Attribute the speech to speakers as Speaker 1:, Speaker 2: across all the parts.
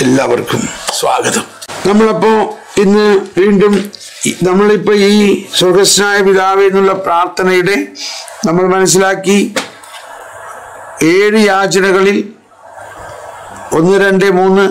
Speaker 1: എല്ലാവർക്കും സ്വാഗതം നമ്മളപ്പോ ഇന്ന് വീണ്ടും ഈ- നമ്മളിപ്പോ ഈ സ്വർഗസ്നായ പിതാവ് എന്നുള്ള പ്രാർത്ഥനയുടെ നമ്മൾ മനസ്സിലാക്കി ഏഴ് യാചനകളിൽ ഒന്ന് രണ്ട് മൂന്ന്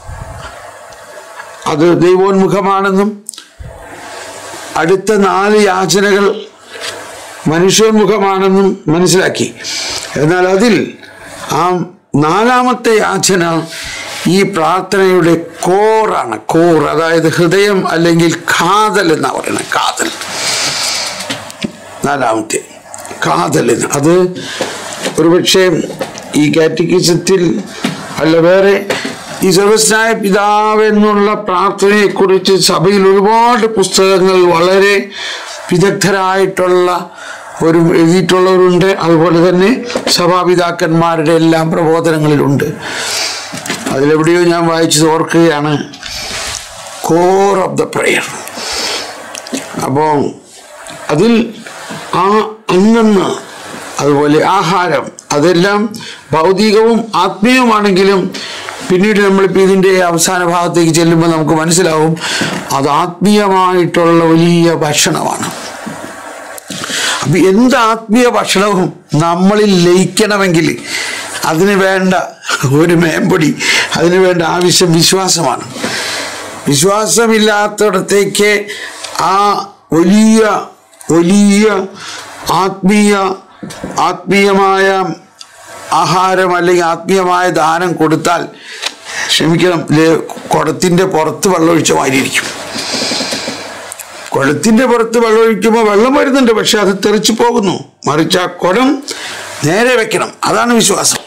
Speaker 1: അത് ദൈവോന്മുഖമാണെന്നും അടുത്ത നാല് യാചനകൾ മനുഷ്യോന്മുഖമാണെന്നും മനസ്സിലാക്കി എന്നാൽ അതിൽ ആ നാലാമത്തെ യാചന ഈ പ്രാർത്ഥനയുടെ കോറാണ് കോർ അതായത് ഹൃദയം അല്ലെങ്കിൽ കാതൽ എന്നാ പറയുന്നത് കാതൽ നാലാമത്തെ കാതൽ എന്ന് അത് ഒരുപക്ഷെ ഈ കാറ്റഗിസത്തിൽ അല്ല വേറെ ഈ സർവസ്നായ പിതാവ് എന്നുള്ള പ്രാർത്ഥനയെക്കുറിച്ച് സഭയിൽ ഒരുപാട് പുസ്തകങ്ങൾ വളരെ വിദഗ്ധരായിട്ടുള്ള ഒരു എഴുതിയിട്ടുള്ളവരുണ്ട് അതുപോലെ തന്നെ സഭാപിതാക്കന്മാരുടെ എല്ലാം പ്രബോധനങ്ങളിലുണ്ട് അതിലെവിടെയോ ഞാൻ വായിച്ചത് ഓർക്കുകയാണ് കോർ ഓഫ് ദ പ്രെയർ അപ്പോൾ അതിൽ ആ അന്നന്ന് അതുപോലെ ആഹാരം അതെല്ലാം ഭൗതികവും ആത്മീയവുമാണെങ്കിലും പിന്നീട് നമ്മളിപ്പോൾ ഇതിൻ്റെ അവസാന ഭാഗത്തേക്ക് ചെല്ലുമ്പോൾ നമുക്ക് മനസ്സിലാവും അത് ആത്മീയമായിട്ടുള്ള വലിയ ഭക്ഷണമാണ് അപ്പൊ എന്ത് ആത്മീയ ഭക്ഷണവും നമ്മളിൽ ലയിക്കണമെങ്കിൽ അതിന് വേണ്ട ഒരു മേമ്പൊടി അതിന് വേണ്ട ആവശ്യം വിശ്വാസമാണ് വിശ്വാസമില്ലാത്തടത്തേക്ക് ആ വലിയ വലിയ ആത്മീയ ആത്മീയമായ ആഹാരം അല്ലെങ്കിൽ ആത്മീയമായ ദാനം കൊടുത്താൽ ക്ഷമിക്കണം ലേ- കുടത്തിന്റെ പുറത്ത് വെള്ളമൊഴിച്ച മാതിരി ഇരിക്കും കുളത്തിന്റെ പുറത്ത് വെള്ളം ഒഴിക്കുമ്പോൾ വെള്ളം വരുന്നുണ്ട് പക്ഷെ അത് തെറിച്ചു പോകുന്നു മറിച്ച് ആ കുടം നേരെ വെക്കണം അതാണ് വിശ്വാസം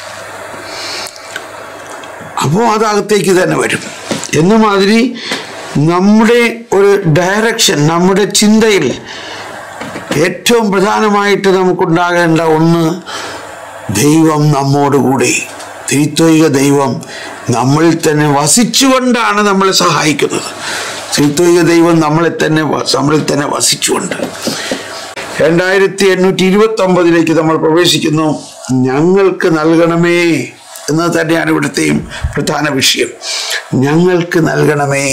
Speaker 1: അപ്പോൾ അത് അകത്തേക്ക് തന്നെ വരും എന്ന മാതിരി നമ്മുടെ ഒരു ഡയറക്ഷൻ നമ്മുടെ ചിന്തയിൽ ഏറ്റവും പ്രധാനമായിട്ട് നമുക്കുണ്ടാകേണ്ട ഒന്ന് ദൈവം നമ്മോടുകൂടി ത്രിത്വൈക ദൈവം നമ്മളിൽ തന്നെ വസിച്ചുകൊണ്ടാണ് നമ്മളെ സഹായിക്കുന്നത് ത്രിത്വൈക ദൈവം നമ്മളെ തന്നെ വ- നമ്മളിൽ തന്നെ വസിച്ചുകൊണ്ട് രണ്ടായിരത്തി എണ്ണൂറ്റി ഇരുപത്തി ഒമ്പതിലേക്ക് നമ്മൾ പ്രവേശിക്കുന്നു ഞങ്ങൾക്ക് നൽകണമേ എന്നത് തന്നെയാണ് ഇവിടുത്തെയും പ്രധാന വിഷയം ഞങ്ങൾക്ക് നൽകണമേ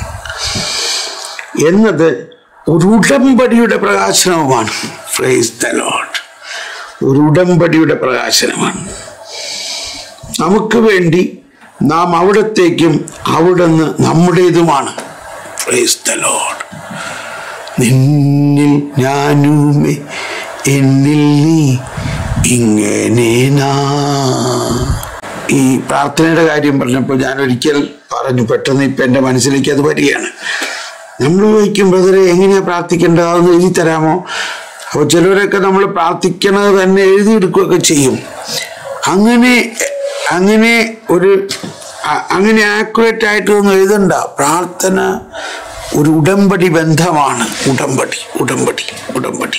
Speaker 1: എന്നത് ഒരു ഉടമ്പടിയുടെ പ്രകാശനവുമാണ് ഫ്രൈസ് ദ ലോഡ് ഒരു ഉടമ്പടിയുടെ പ്രകാശനമാണ് നമുക്ക് വേണ്ടി നാം അവിടത്തേക്കും അവിടുന്ന് നമ്മുടേതുമാണ് പ്രൈസ് ദ ലോഡ് നിന്നിൽ ഞാനുമേ എന്നിൽ നീ ഇങ്ങനെ നാം. ഈ പ്രാർത്ഥനയുടെ കാര്യം പറഞ്ഞപ്പോൾ ഞാൻ ഒരിക്കൽ പറഞ്ഞു പെട്ടെന്ന് ഇപ്പം എൻ്റെ മനസ്സിലേക്ക് അത് വരികയാണ് നമ്മൾ ചോദിക്കും ബ്രദറെ എങ്ങനെയാ പ്രാർത്ഥിക്കേണ്ടത് അതൊന്ന് എഴുതി തരാമോ അപ്പോൾ ചിലവരൊക്കെ നമ്മൾ പ്രാർത്ഥിക്കണത് തന്നെ എഴുതിയെടുക്കുകയൊക്കെ ചെയ്യും അങ്ങനെ അങ്ങനെ ഒരു അ- അങ്ങനെ ആക്യുറേറ്റ് ആയിട്ടൊന്നും എഴുതണ്ട പ്രാർത്ഥന ഒരു ഉടമ്പടി ബന്ധമാണ് ഉടമ്പടി ഉടമ്പടി ഉടമ്പടി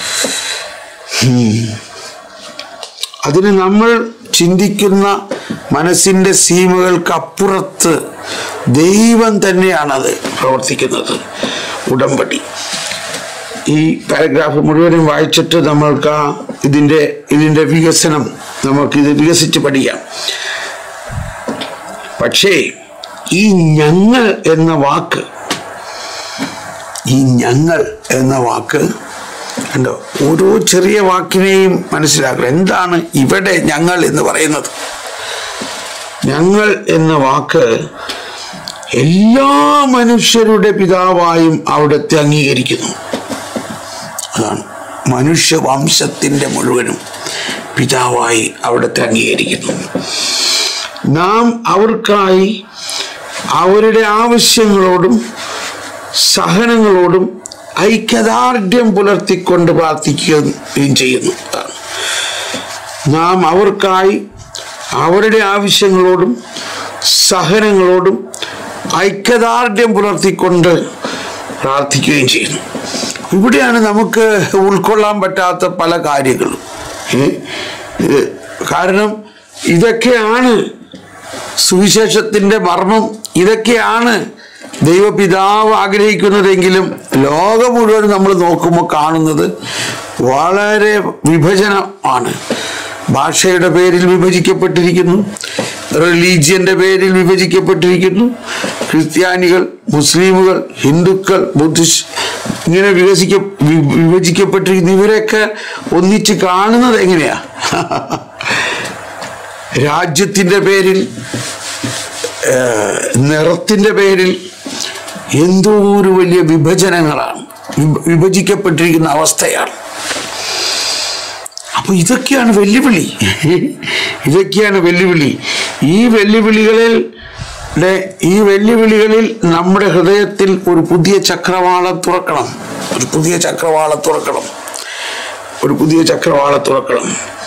Speaker 1: അതിന് നമ്മൾ ചിന്തിക്കുന്ന മനസ്സിൻ്റെ സീമകൾക്ക് അപ്പുറത്ത് ദൈവം തന്നെയാണത് പ്രവർത്തിക്കുന്നത് ഉടമ്പടി ഈ പാരഗ്രാഫ് മുഴുവനും വായിച്ചിട്ട് നമ്മൾക്ക് ആ ഇതിൻ്റെ ഇതിൻ്റെ വികസനം നമുക്കിത് വികസിച്ച് പഠിക്കാം പക്ഷേ ഈ ഞങ്ങൾ എന്ന വാക്ക് ഈ ഞങ്ങൾ എന്ന വാക്ക് കണ്ടോ ഓരോ ചെറിയ വാക്കിനെയും മനസ്സിലാക്കണം എന്താണ് ഇവിടെ ഞങ്ങൾ എന്ന് പറയുന്നത് ഞങ്ങൾ എന്ന വാക്ക് എല്ലാ മനുഷ്യരുടെ പിതാവായും അവിടുത്തെ അംഗീകരിക്കുന്നു അതാണ് മനുഷ്യവംശത്തിൻ്റെ മുഴുവനും പിതാവായി അവിടുത്തെ അംഗീകരിക്കുന്നു നാം അവർക്കായി അവരുടെ ആവശ്യങ്ങളോടും സഹനങ്ങളോടും ഐക്യദാർഢ്യം പുലർത്തിക്കൊണ്ട് പ്രാർത്ഥിക്കുകയും ചെയ്യുന്നു അതാണ്. നാം അവർക്കായി അവരുടെ ആവശ്യങ്ങളോടും സഹനങ്ങളോടും ഐക്യദാർഢ്യം പുലർത്തിക്കൊണ്ട് പ്രാർത്ഥിക്കുകയും ചെയ്യുന്നു ഇവിടെയാണ് നമുക്ക് ഉൾക്കൊള്ളാൻ പറ്റാത്ത പല കാര്യങ്ങളും ഏ? ഇത് കാരണം ഇതൊക്കെയാണ് സുവിശേഷത്തിന്റെ മർമ്മം ഇതൊക്കെയാണ് ദൈവപിതാവ് ആഗ്രഹിക്കുന്നതെങ്കിലും ലോകം മുഴുവൻ നമ്മൾ നോക്കുമ്പോൾ കാണുന്നത് വളരെ വിഭജനമാണ് ഭാഷയുടെ പേരിൽ വിഭജിക്കപ്പെട്ടിരിക്കുന്നു റിലീജിയന്റെ പേരിൽ വിഭജിക്കപ്പെട്ടിരിക്കുന്നു ക്രിസ്ത്യാനികൾ മുസ്ലിമുകൾ ഹിന്ദുക്കൾ ബുദ്ധിസ്റ്റ് ഇങ്ങനെ വികസിക്ക വി- വിഭജിക്കപ്പെട്ടിരിക്കുന്നു ഇവരെയൊക്കെ ഒന്നിച്ച് കാണുന്നത് എങ്ങനെയാ രാജ്യത്തിന്റെ പേരിൽ ഏഹ്, നിറത്തിന്റെ പേരിൽ എന്തോ ഒരു വലിയ വിഭജനങ്ങളാണ് വിഭ- വിഭജിക്കപ്പെട്ടിരിക്കുന്ന അവസ്ഥയാണ് അപ്പൊ ഇതൊക്കെയാണ് വെല്ലുവിളി ഇതൊക്കെയാണ് വെല്ലുവിളി ഈ വെല്ലുവിളികളിൽ ലെ- ഈ വെല്ലുവിളികളിൽ നമ്മുടെ ഹൃദയത്തിൽ ഒരു പുതിയ ചക്രവാളം തുറക്കണം ഒരു പുതിയ ചക്രവാളം തുറക്കണം ഒരു പുതിയ ചക്രവാളം തുറക്കണം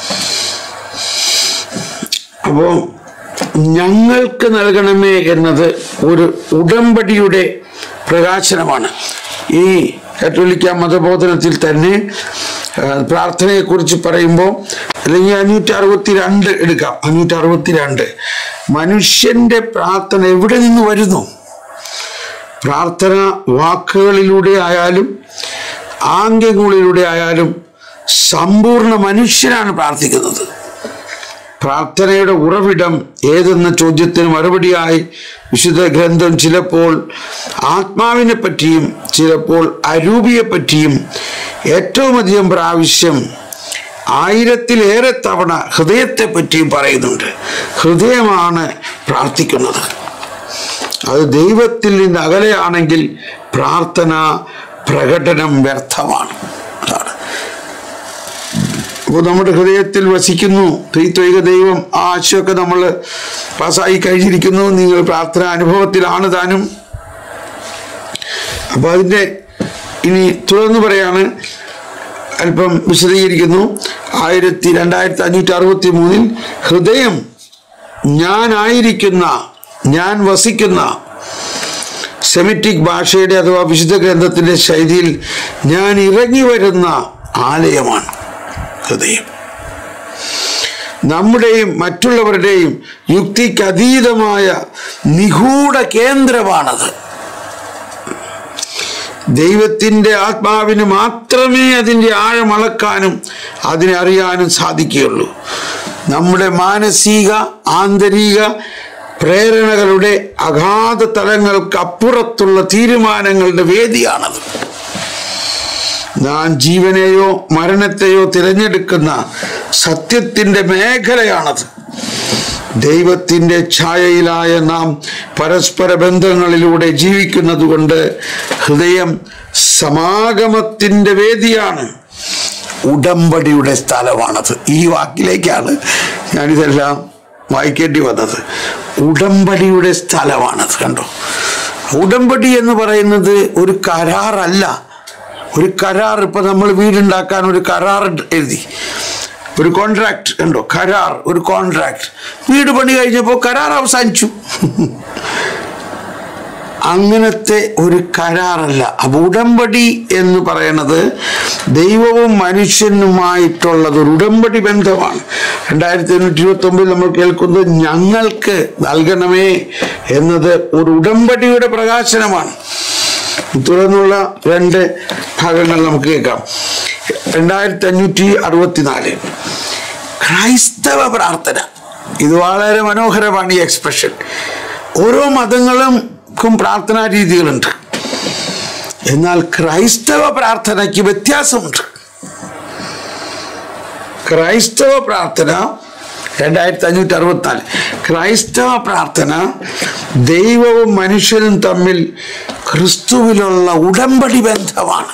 Speaker 1: അപ്പോൾ ഞങ്ങൾക്ക് നൽകണമേ എന്നത് ഒരു ഉടമ്പടിയുടെ പ്രകാശനമാണ് ഈ കത്തോലിക്ക മതബോധനത്തിൽ തന്നെ ആ, പ്രാർത്ഥനയെക്കുറിച്ച് പറയുമ്പോൾ അല്ലെങ്കിൽ അഞ്ഞൂറ്റി അറുപത്തി രണ്ട് എടുക്കാം അഞ്ഞൂറ്റി അറുപത്തി രണ്ട് മനുഷ്യന്റെ പ്രാർത്ഥന എവിടെ നിന്ന് വരുന്നു പ്രാർത്ഥന വാക്കുകളിലൂടെ ആയാലും ആംഗ്യങ്ങളിലൂടെ ആയാലും സമ്പൂർണ്ണ മനുഷ്യനാണ് പ്രാർത്ഥിക്കുന്നത് പ്രാർത്ഥനയുടെ ഉറവിടം ഏതെന്ന ചോദ്യത്തിന് മറുപടിയായി വിശുദ്ധ ഗ്രന്ഥം ചിലപ്പോൾ ആത്മാവിനെ പറ്റിയും ചിലപ്പോൾ അരൂപിയെ പറ്റിയും ഏറ്റവും അധികം പ്രാവശ്യം ആയിരത്തിലേറെ തവണ ഹൃദയത്തെ പറ്റിയും പറയുന്നുണ്ട് ഹൃദയമാണ് പ്രാർത്ഥിക്കുന്നത് അത് ദൈവത്തിൽ നിന്ന് അകലെയാണെങ്കിൽ പ്രാർത്ഥന പ്രകടനം വ്യർത്ഥമാണ് അതാണ് അപ്പോൾ നമ്മുടെ ഹൃദയത്തിൽ വസിക്കുന്നു ത്രിത്വൈക ദൈവം ആ ആശയമൊക്കെ നമ്മൾ പാസ്സായി കഴിഞ്ഞിരിക്കുന്നു നിങ്ങൾ പ്രാർത്ഥന അനുഭവത്തിലാണ് താനും അപ്പൊ അതിന്റെ ഇനി തുടർന്ന് പറയാണ് അല്പം വിശദീകരിക്കുന്നു ആയിരത്തി രണ്ടായിരത്തി അഞ്ഞൂറ്റി അറുപത്തി മൂന്നിൽ ഹൃദയം ഞാനായിരിക്കുന്ന ഞാൻ വസിക്കുന്ന സെമിറ്റിക് ഭാഷയുടെ അഥവാ വിശുദ്ധ ഗ്രന്ഥത്തിന്റെ ശൈലിയിൽ ഞാൻ ഇറങ്ങി വരുന്ന ആലയമാണ് ഹൃദയം നമ്മുടെയും മറ്റുള്ളവരുടെയും യുക്തിക്ക് അതീതമായ നിഗൂഢ കേന്ദ്രമാണത് ദൈവത്തിൻ്റെ ആത്മാവിന് മാത്രമേ അതിൻ്റെ ആഴം അളക്കാനും അതിനെ അറിയാനും സാധിക്കുകയുള്ളൂ നമ്മുടെ മാനസിക ആന്തരിക പ്രേരണകളുടെ അഗാധ തലങ്ങൾക്ക് അപ്പുറത്തുള്ള തീരുമാനങ്ങളുടെ വേദിയാണത് നാം ജീവനെയോ മരണത്തെയോ തിരഞ്ഞെടുക്കുന്ന സത്യത്തിൻ്റെ മേഖലയാണത് ദൈവത്തിൻ്റെ ഛായയിലായ നാം പരസ്പര ബന്ധങ്ങളിലൂടെ ജീവിക്കുന്നത് കൊണ്ട് ഹൃദയം സമാഗമത്തിൻ്റെ വേദിയാണ് ഉടമ്പടിയുടെ സ്ഥലമാണത് ഈ വാക്കിലേക്കാണ് ഞാനിതെല്ലാം വായിക്കേണ്ടി വന്നത് ഉടമ്പടിയുടെ സ്ഥലമാണത് കണ്ടോ ഉടമ്പടി എന്ന് പറയുന്നത് ഒരു കരാറല്ല ഒരു കരാർ ഇപ്പൊ നമ്മൾ വീടുണ്ടാക്കാൻ ഒരു കരാർ എഴുതി ഒരു കോൺട്രാക്ട് കണ്ടോ കരാർ ഒരു കോൺട്രാക്ട് വീട് പണി കഴിഞ്ഞപ്പോൾ കരാർ അവസാനിച്ചു അങ്ങനത്തെ ഒരു കരാറല്ല അപ്പൊ ഉടമ്പടി എന്ന് പറയുന്നത് ദൈവവും മനുഷ്യനുമായിട്ടുള്ളത് ഒരു ഉടമ്പടി ബന്ധമാണ് രണ്ടായിരത്തി എണ്ണൂറ്റി ഇരുപത്തി ഒമ്പതിൽ നമ്മൾ കേൾക്കുന്നത് ഞങ്ങൾക്ക് നൽകണമേ എന്നത് ഒരു ഉടമ്പടിയുടെ പ്രകാശനമാണ് തുടർന്നുള്ള രണ്ട് ഭാഗങ്ങൾ നമുക്ക് കേൾക്കാം രണ്ടായിരത്തി അഞ്ഞൂറ്റി അറുപത്തിനാല് ക്രൈസ്തവ പ്രാർത്ഥന ഇത് വളരെ മനോഹരമാണ് ഈ എക്സ്പ്രഷൻ ഓരോ മതങ്ങൾക്കും പ്രാർത്ഥനാ രീതികളുണ്ട് എന്നാൽ ക്രൈസ്തവ പ്രാർത്ഥനയ്ക്ക് വ്യത്യാസമുണ്ട് ക്രൈസ്തവ പ്രാർത്ഥന രണ്ടായിരത്തി അഞ്ഞൂറ്റി അറുപത്തിനാല് ക്രൈസ്തവ പ്രാർത്ഥന ദൈവവും മനുഷ്യനും തമ്മിൽ ക്രിസ്തുവിലുള്ള ഉടമ്പടി ബന്ധമാണ്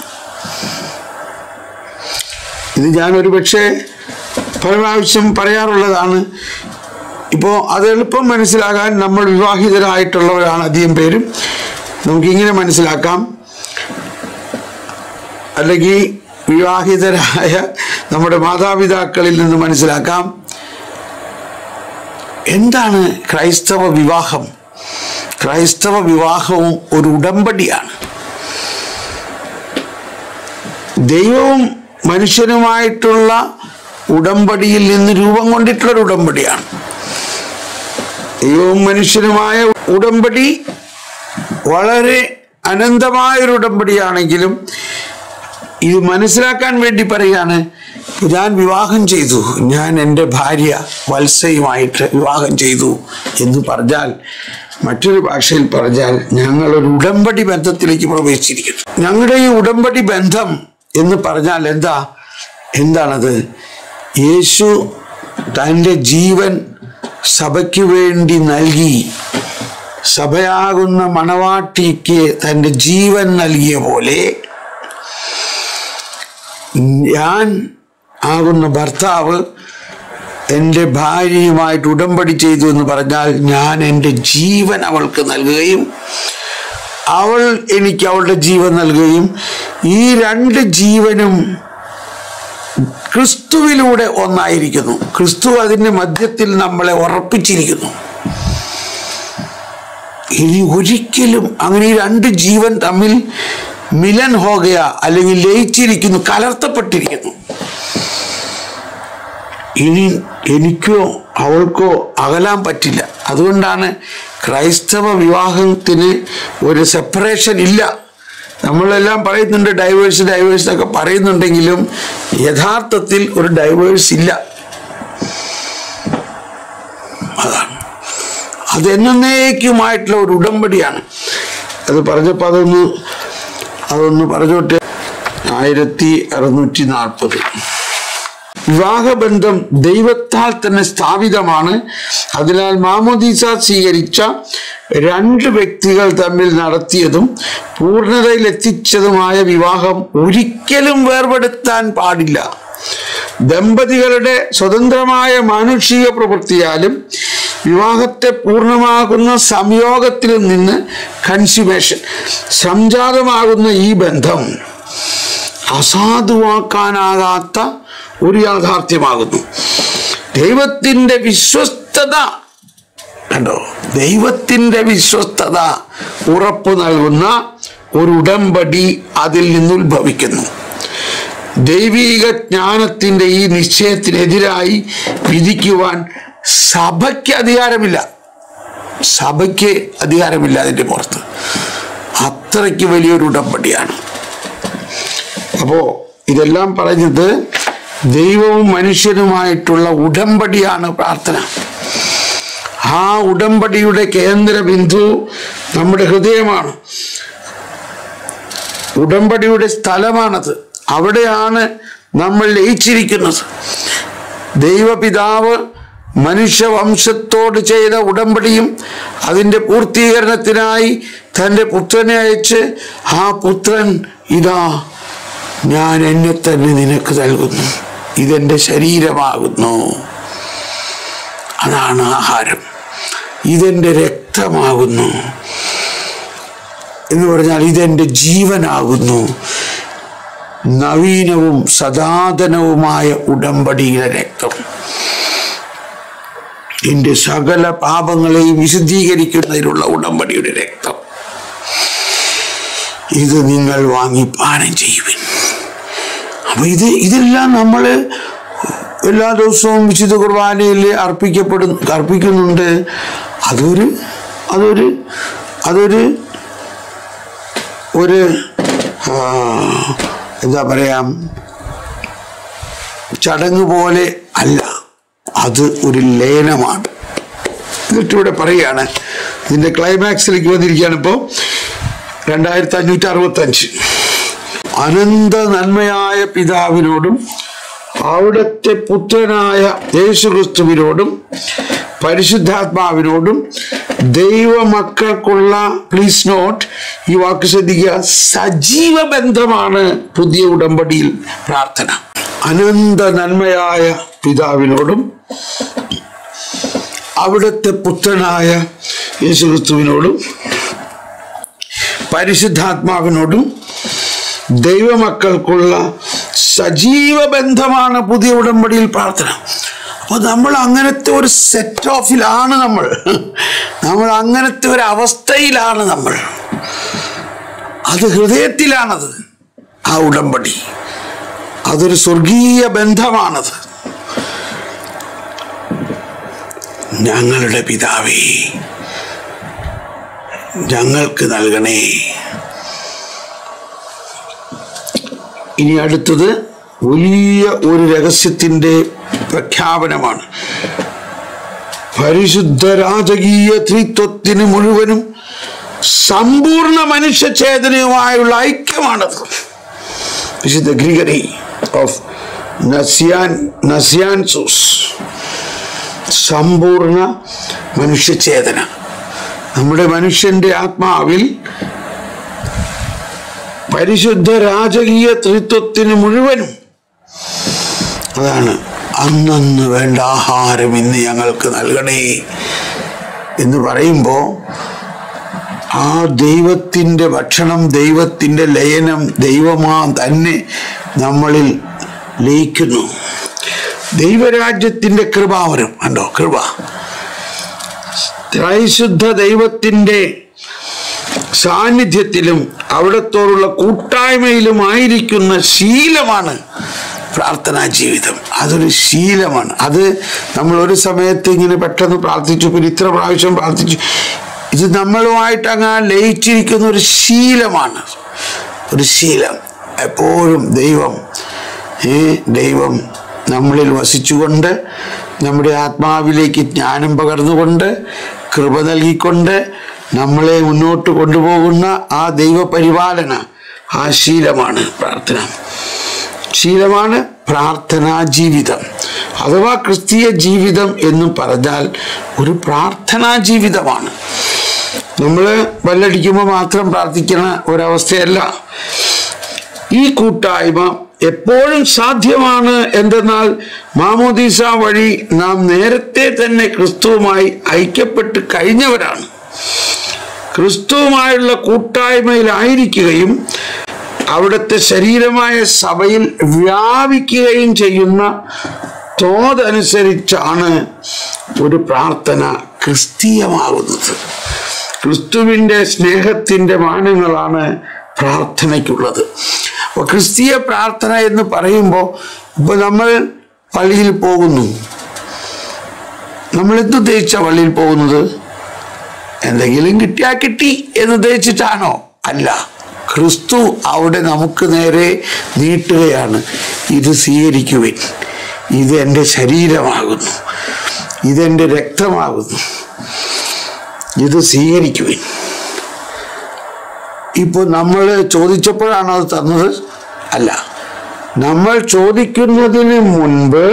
Speaker 1: ഇത് ഞാൻ ഒരു പക്ഷേ പല പ്രാവശ്യം പറയാറുള്ളതാണ് ഇപ്പോൾ അത് എളുപ്പം മനസ്സിലാകാൻ നമ്മൾ വിവാഹിതരായിട്ടുള്ളവരാണ് അധികം പേരും നമുക്കിങ്ങനെ മനസ്സിലാക്കാം അല്ലെങ്കിൽ വിവാഹിതരായ നമ്മുടെ മാതാപിതാക്കളിൽ നിന്ന് മനസ്സിലാക്കാം എന്താണ് ക്രൈസ്തവ വിവാഹം ക്രൈസ്തവ വിവാഹവും ഒരു ഉടമ്പടിയാണ് ദൈവവും മനുഷ്യനുമായിട്ടുള്ള ഉടമ്പടിയിൽ നിന്ന് രൂപം കൊണ്ടിട്ടുള്ള ഒരു ഉടമ്പടിയാണ് ദൈവവും മനുഷ്യനുമായ ഉടമ്പടി വളരെ അനന്തമായൊരു ഉടമ്പടിയാണെങ്കിലും ഇത് മനസ്സിലാക്കാൻ വേണ്ടി പറയാണ് ഞാൻ വിവാഹം ചെയ്തു ഞാൻ എൻ്റെ ഭാര്യ വത്സയുമായിട്ട് വിവാഹം ചെയ്തു എന്ന് പറഞ്ഞാൽ മറ്റൊരു ഭാഷയിൽ പറഞ്ഞാൽ ഞങ്ങൾ ഒരു ഉടമ്പടി ബന്ധത്തിലേക്ക് പ്രവേശിച്ചിരിക്കുന്നു ഞങ്ങളുടെ ഈ ഉടമ്പടി ബന്ധം എന്ന് പറഞ്ഞാൽ എന്താ എന്താണത് യേശു തൻ്റെ ജീവൻ സഭയ്ക്ക് വേണ്ടി നൽകി സഭയാകുന്ന മണവാട്ടിക്ക് തൻ്റെ ജീവൻ നൽകിയ പോലെ ഞാൻ ആകുന്ന ഭർത്താവ് എൻ്റെ ഭാര്യയുമായിട്ട് ഉടമ്പടി ചെയ്തു എന്ന് പറഞ്ഞാൽ ഞാൻ എൻ്റെ ജീവൻ അവൾക്ക് നൽകുകയും അവൾ എനിക്ക് അവളുടെ ജീവൻ നൽകുകയും ഈ രണ്ട് ജീവനും ക്രിസ്തുവിലൂടെ ഒന്നായിരിക്കുന്നു ക്രിസ്തു അതിൻ്റെ മധ്യത്തിൽ നമ്മളെ ഉറപ്പിച്ചിരിക്കുന്നു ഇനി ഒരിക്കലും അങ്ങനെ ഈ രണ്ട് ജീവൻ തമ്മിൽ മിലൻ ഹോകയ അല്ലെങ്കിൽ ലയിച്ചിരിക്കുന്നു കലർത്തപ്പെട്ടിരിക്കുന്നു ഇനി എനിക്കോ അവൾക്കോ അകലാൻ പറ്റില്ല അതുകൊണ്ടാണ് ക്രൈസ്തവ വിവാഹത്തിന് ഒരു സെപ്പറേഷൻ ഇല്ല നമ്മളെല്ലാം പറയുന്നുണ്ട് ഡൈവേഴ്സ് ഡൈവേഴ്സ് എന്നൊക്കെ പറയുന്നുണ്ടെങ്കിലും യഥാർത്ഥത്തിൽ ഒരു ഡൈവേഴ്സ് ഇല്ല അതാണ് അത് എന്നേക്കുമായിട്ടുള്ള ഒരു ഉടമ്പടിയാണ് അത് പറഞ്ഞപ്പോൾ അതൊന്ന് അതൊന്ന് പറഞ്ഞോട്ടെ ആയിരത്തി അറുന്നൂറ്റി നാൽപ്പത് വിവാഹബന്ധം ദൈവത്താൽ തന്നെ സ്ഥാപിതമാണ് അതിനാൽ മാമോദീസ സ്വീകരിച്ച രണ്ട് വ്യക്തികൾ തമ്മിൽ നടത്തിയതും പൂർണ്ണതയിൽ എത്തിച്ചതുമായ വിവാഹം ഒരിക്കലും വേർപെടുത്താൻ പാടില്ല ദമ്പതികളുടെ സ്വതന്ത്രമായ മാനുഷിക പ്രവൃത്തിയാലും വിവാഹത്തെ പൂർണ്ണമാകുന്ന സംയോഗത്തിൽ നിന്ന് കൺസ്യൂമേഷൻ സംജാതമാകുന്ന ഈ ബന്ധം അസാധുവാക്കാനാകാത്ത ഒരു യാഥാർത്ഥ്യമാകുന്നു ദൈവത്തിൻ്റെ വിശ്വസ്തത കണ്ടോ ദൈവത്തിൻ്റെ വിശ്വസ്തത ഉറപ്പു നൽകുന്ന ഒരു ഉടമ്പടി അതിൽ നിന്ന് ഉത്ഭവിക്കുന്നു ദൈവീക ജ്ഞാനത്തിൻ്റെ ഈ നിശ്ചയത്തിനെതിരായി വിധിക്കുവാൻ സഭയ്ക്ക് അധികാരമില്ല സഭയ്ക്ക് അധികാരമില്ല അതിൻ്റെ പുറത്ത് അത്രയ്ക്ക് വലിയൊരു ഉടമ്പടിയാണ് അപ്പോൾ ഇതെല്ലാം പറഞ്ഞത് ദൈവവും മനുഷ്യനുമായിട്ടുള്ള ഉടമ്പടിയാണ് പ്രാർത്ഥന ആ ഉടമ്പടിയുടെ കേന്ദ്ര ബിന്ദു നമ്മുടെ ഹൃദയമാണ് ഉടമ്പടിയുടെ സ്ഥലമാണത് അവിടെയാണ് നമ്മൾ ലയിച്ചിരിക്കുന്നത് ദൈവപിതാവ് മനുഷ്യവംശത്തോട് ചെയ്ത ഉടമ്പടിയും അതിൻ്റെ പൂർത്തീകരണത്തിനായി തൻ്റെ പുത്രനെ അയച്ച് ആ പുത്രൻ ഇതാ ഞാൻ എന്നെ തന്നെ നിനക്ക് നൽകുന്നു ഇതെൻ്റെ ശരീരമാകുന്നു അതാണ് ആഹാരം ഇതെൻ്റെ രക്തമാകുന്നു എന്ന് പറഞ്ഞാൽ ഇതെൻ്റെ ജീവനാകുന്നു നവീനവും സദാതനവുമായ ഉടമ്പടിയുടെ രക്തം എൻ്റെ സകല പാപങ്ങളെയും വിശദീകരിക്കുന്നതിനുള്ള ഉടമ്പടിയുടെ രക്തം ഇത് നിങ്ങൾ വാങ്ങി പാനം ചെയ്യുവിൻ അപ്പൊ ഇത് ഇതെല്ലാം നമ്മൾ എല്ലാ ദിവസവും വിശുദ്ധ കുർബാനയിൽ അർപ്പിക്കപ്പെടും അർപ്പിക്കുന്നുണ്ട് അതൊരു അതൊരു അതൊരു ഒരു ആ, എന്താ പറയാ ചടങ്ങ് പോലെ അല്ല അത് ഒരു ലയനമാണ് എന്നിട്ട് ഇവിടെ പറയുകയാണ് ഇതിന്റെ ക്ലൈമാക്സിലേക്ക് വന്നിരിക്കുകയാണ് ഇപ്പോൾ രണ്ടായിരത്തി അഞ്ഞൂറ്റി അറുപത്തി അഞ്ച് അനന്ത നന്മയായ പിതാവിനോടും അവിടുത്തെ പുത്രനായ യേശുക്രിസ്തുവിനോടും പരിശുദ്ധാത്മാവിനോടും ദൈവമക്കൾക്കുള്ള പ്ലീസ് നോട്ട് ഈ വാക്ക് ശ്രദ്ധിക്കുക സജീവ ബന്ധമാണ് പുതിയ ഉടമ്പടിയിൽ പ്രാർത്ഥന അനന്ത നന്മയായ പിതാവിനോടും അവിടുത്തെ പുത്രനായ യേശുക്രിസ്തുവിനോടും പരിശുദ്ധാത്മാവിനോടും ദൈവമക്കൾക്കുള്ള സജീവ ബന്ധമാണ് പുതിയ ഉടമ്പടിയിൽ പ്രാർത്ഥന അപ്പോൾ നമ്മൾ അങ്ങനത്തെ ഒരു സെറ്റ് ഓഫിലാണ് നമ്മൾ നമ്മൾ അങ്ങനത്തെ ഒരു അവസ്ഥയിലാണ് നമ്മൾ അത് ഹൃദയത്തിലാണത് ആ ഉടമ്പടി അതൊരു സ്വർഗീയ ബന്ധമാണത് ഞങ്ങളുടെ പിതാവേ ഞങ്ങൾക്ക് നൽകണേ ഇനി അടുത്തത് വലിയ ഒരു രഹസ്യത്തിന്റെ പ്രഖ്യാപനമാണ് പരിശുദ്ധ രാജകീയ ത്രിത്വത്തിന് മുഴുവനും സമ്പൂർണ്ണ മനുഷ്യചേതനയുമായുള്ള ഐക്യമാണത് വിശുദ്ധ ഗ്രിഗറി ഓഫ് നസിയാൻ നസിയാൻസൂസ് സമ്പൂർണ്ണ മനുഷ്യചേതന നമ്മുടെ മനുഷ്യന്റെ ആത്മാവിൽ പരിശുദ്ധ രാജകീയ ത്രിത്വത്തിന് മുഴുവനും അതാണ് അന്നന്ന് വേണ്ട ആഹാരം ഇന്ന് ഞങ്ങൾക്ക് നൽകണേ എന്ന് പറയുമ്പോൾ ആ ദൈവത്തിൻ്റെ ഭക്ഷണം ദൈവത്തിൻ്റെ ലയനം ദൈവമാ തന്നെ നമ്മളിൽ ലയിക്കുന്നു ദൈവരാജ്യത്തിൻ്റെ കൃപാവരം കണ്ടോ കൃപ ത്രൈശുദ്ധ ദൈവത്തിൻ്റെ സാന്നിധ്യത്തിലും അവിടത്തോടുള്ള കൂട്ടായ്മയിലുമായിരിക്കുന്ന ശീലമാണ് പ്രാർത്ഥനാ ജീവിതം അതൊരു ശീലമാണ് അത് നമ്മൾ ഒരു സമയത്ത് ഇങ്ങനെ പെട്ടെന്ന് പ്രാർത്ഥിച്ചു പിന്നെ ഇത്ര പ്രാവശ്യം പ്രാർത്ഥിച്ചു ഇത് നമ്മളുമായിട്ട് അങ്ങ് ലയിച്ചിരിക്കുന്ന ഒരു ശീലമാണ് ഒരു ശീലം എപ്പോഴും ദൈവം ഏ ദൈവം നമ്മളിൽ വസിച്ചുകൊണ്ട് നമ്മുടെ ആത്മാവിലേക്ക് ജ്ഞാനം പകർന്നുകൊണ്ട് കൃപ നൽകിക്കൊണ്ട് നമ്മളെ മുന്നോട്ട് കൊണ്ടുപോകുന്ന ആ ദൈവപരിപാലന ആ ശീലമാണ് പ്രാർത്ഥന ശീലമാണ് പ്രാർത്ഥനാ ജീവിതം അഥവാ ക്രിസ്തീയ ജീവിതം എന്ന് പറഞ്ഞാൽ ഒരു പ്രാർത്ഥനാ ജീവിതമാണ് നമ്മൾ ബല്ലടിക്കുമ്പോൾ മാത്രം പ്രാർത്ഥിക്കുന്ന ഒരവസ്ഥയല്ല ഈ കൂട്ടായ്മ എപ്പോഴും സാധ്യമാണ് എന്തെന്നാൽ മാമോദീസ വഴി നാം നേരത്തെ തന്നെ ക്രിസ്തുവുമായി ഐക്യപ്പെട്ട് കഴിഞ്ഞവരാണ് ക്രിസ്തുവുമായുള്ള കൂട്ടായ്മയിലായിരിക്കുകയും അവിടുത്തെ ശരീരമായ സഭയിൽ വ്യാപിക്കുകയും ചെയ്യുന്ന തോതനുസരിച്ചാണ് ഒരു പ്രാർത്ഥന ക്രിസ്തീയമാകുന്നത് ക്രിസ്തുവിൻ്റെ സ്നേഹത്തിൻ്റെ മാനങ്ങളാണ് പ്രാർത്ഥനയ്ക്കുള്ളത് അപ്പോൾ ക്രിസ്തീയ പ്രാർത്ഥന എന്ന് പറയുമ്പോൾ ഇപ്പോൾ നമ്മൾ പള്ളിയിൽ പോകുന്നു നമ്മൾ എന്തുദ്ദേശിച്ച പള്ളിയിൽ പോകുന്നത് എന്തെങ്കിലും കിട്ടിയാ കിട്ടി എന്ന് ഉദ്ദേശിച്ചിട്ടാണോ അല്ല ക്രിസ്തു അവിടെ നമുക്ക് നേരെ നീട്ടുകയാണ് ഇത് സ്വീകരിക്കുവിൻ ഇത് എൻ്റെ ശരീരമാകുന്നു ഇതെൻ്റെ രക്തമാകുന്നു ഇത് സ്വീകരിക്കുവിൻ ഇപ്പോൾ നമ്മൾ ചോദിച്ചപ്പോഴാണോ അത് തന്നത് അല്ല നമ്മൾ ചോദിക്കുന്നതിന് മുൻപ്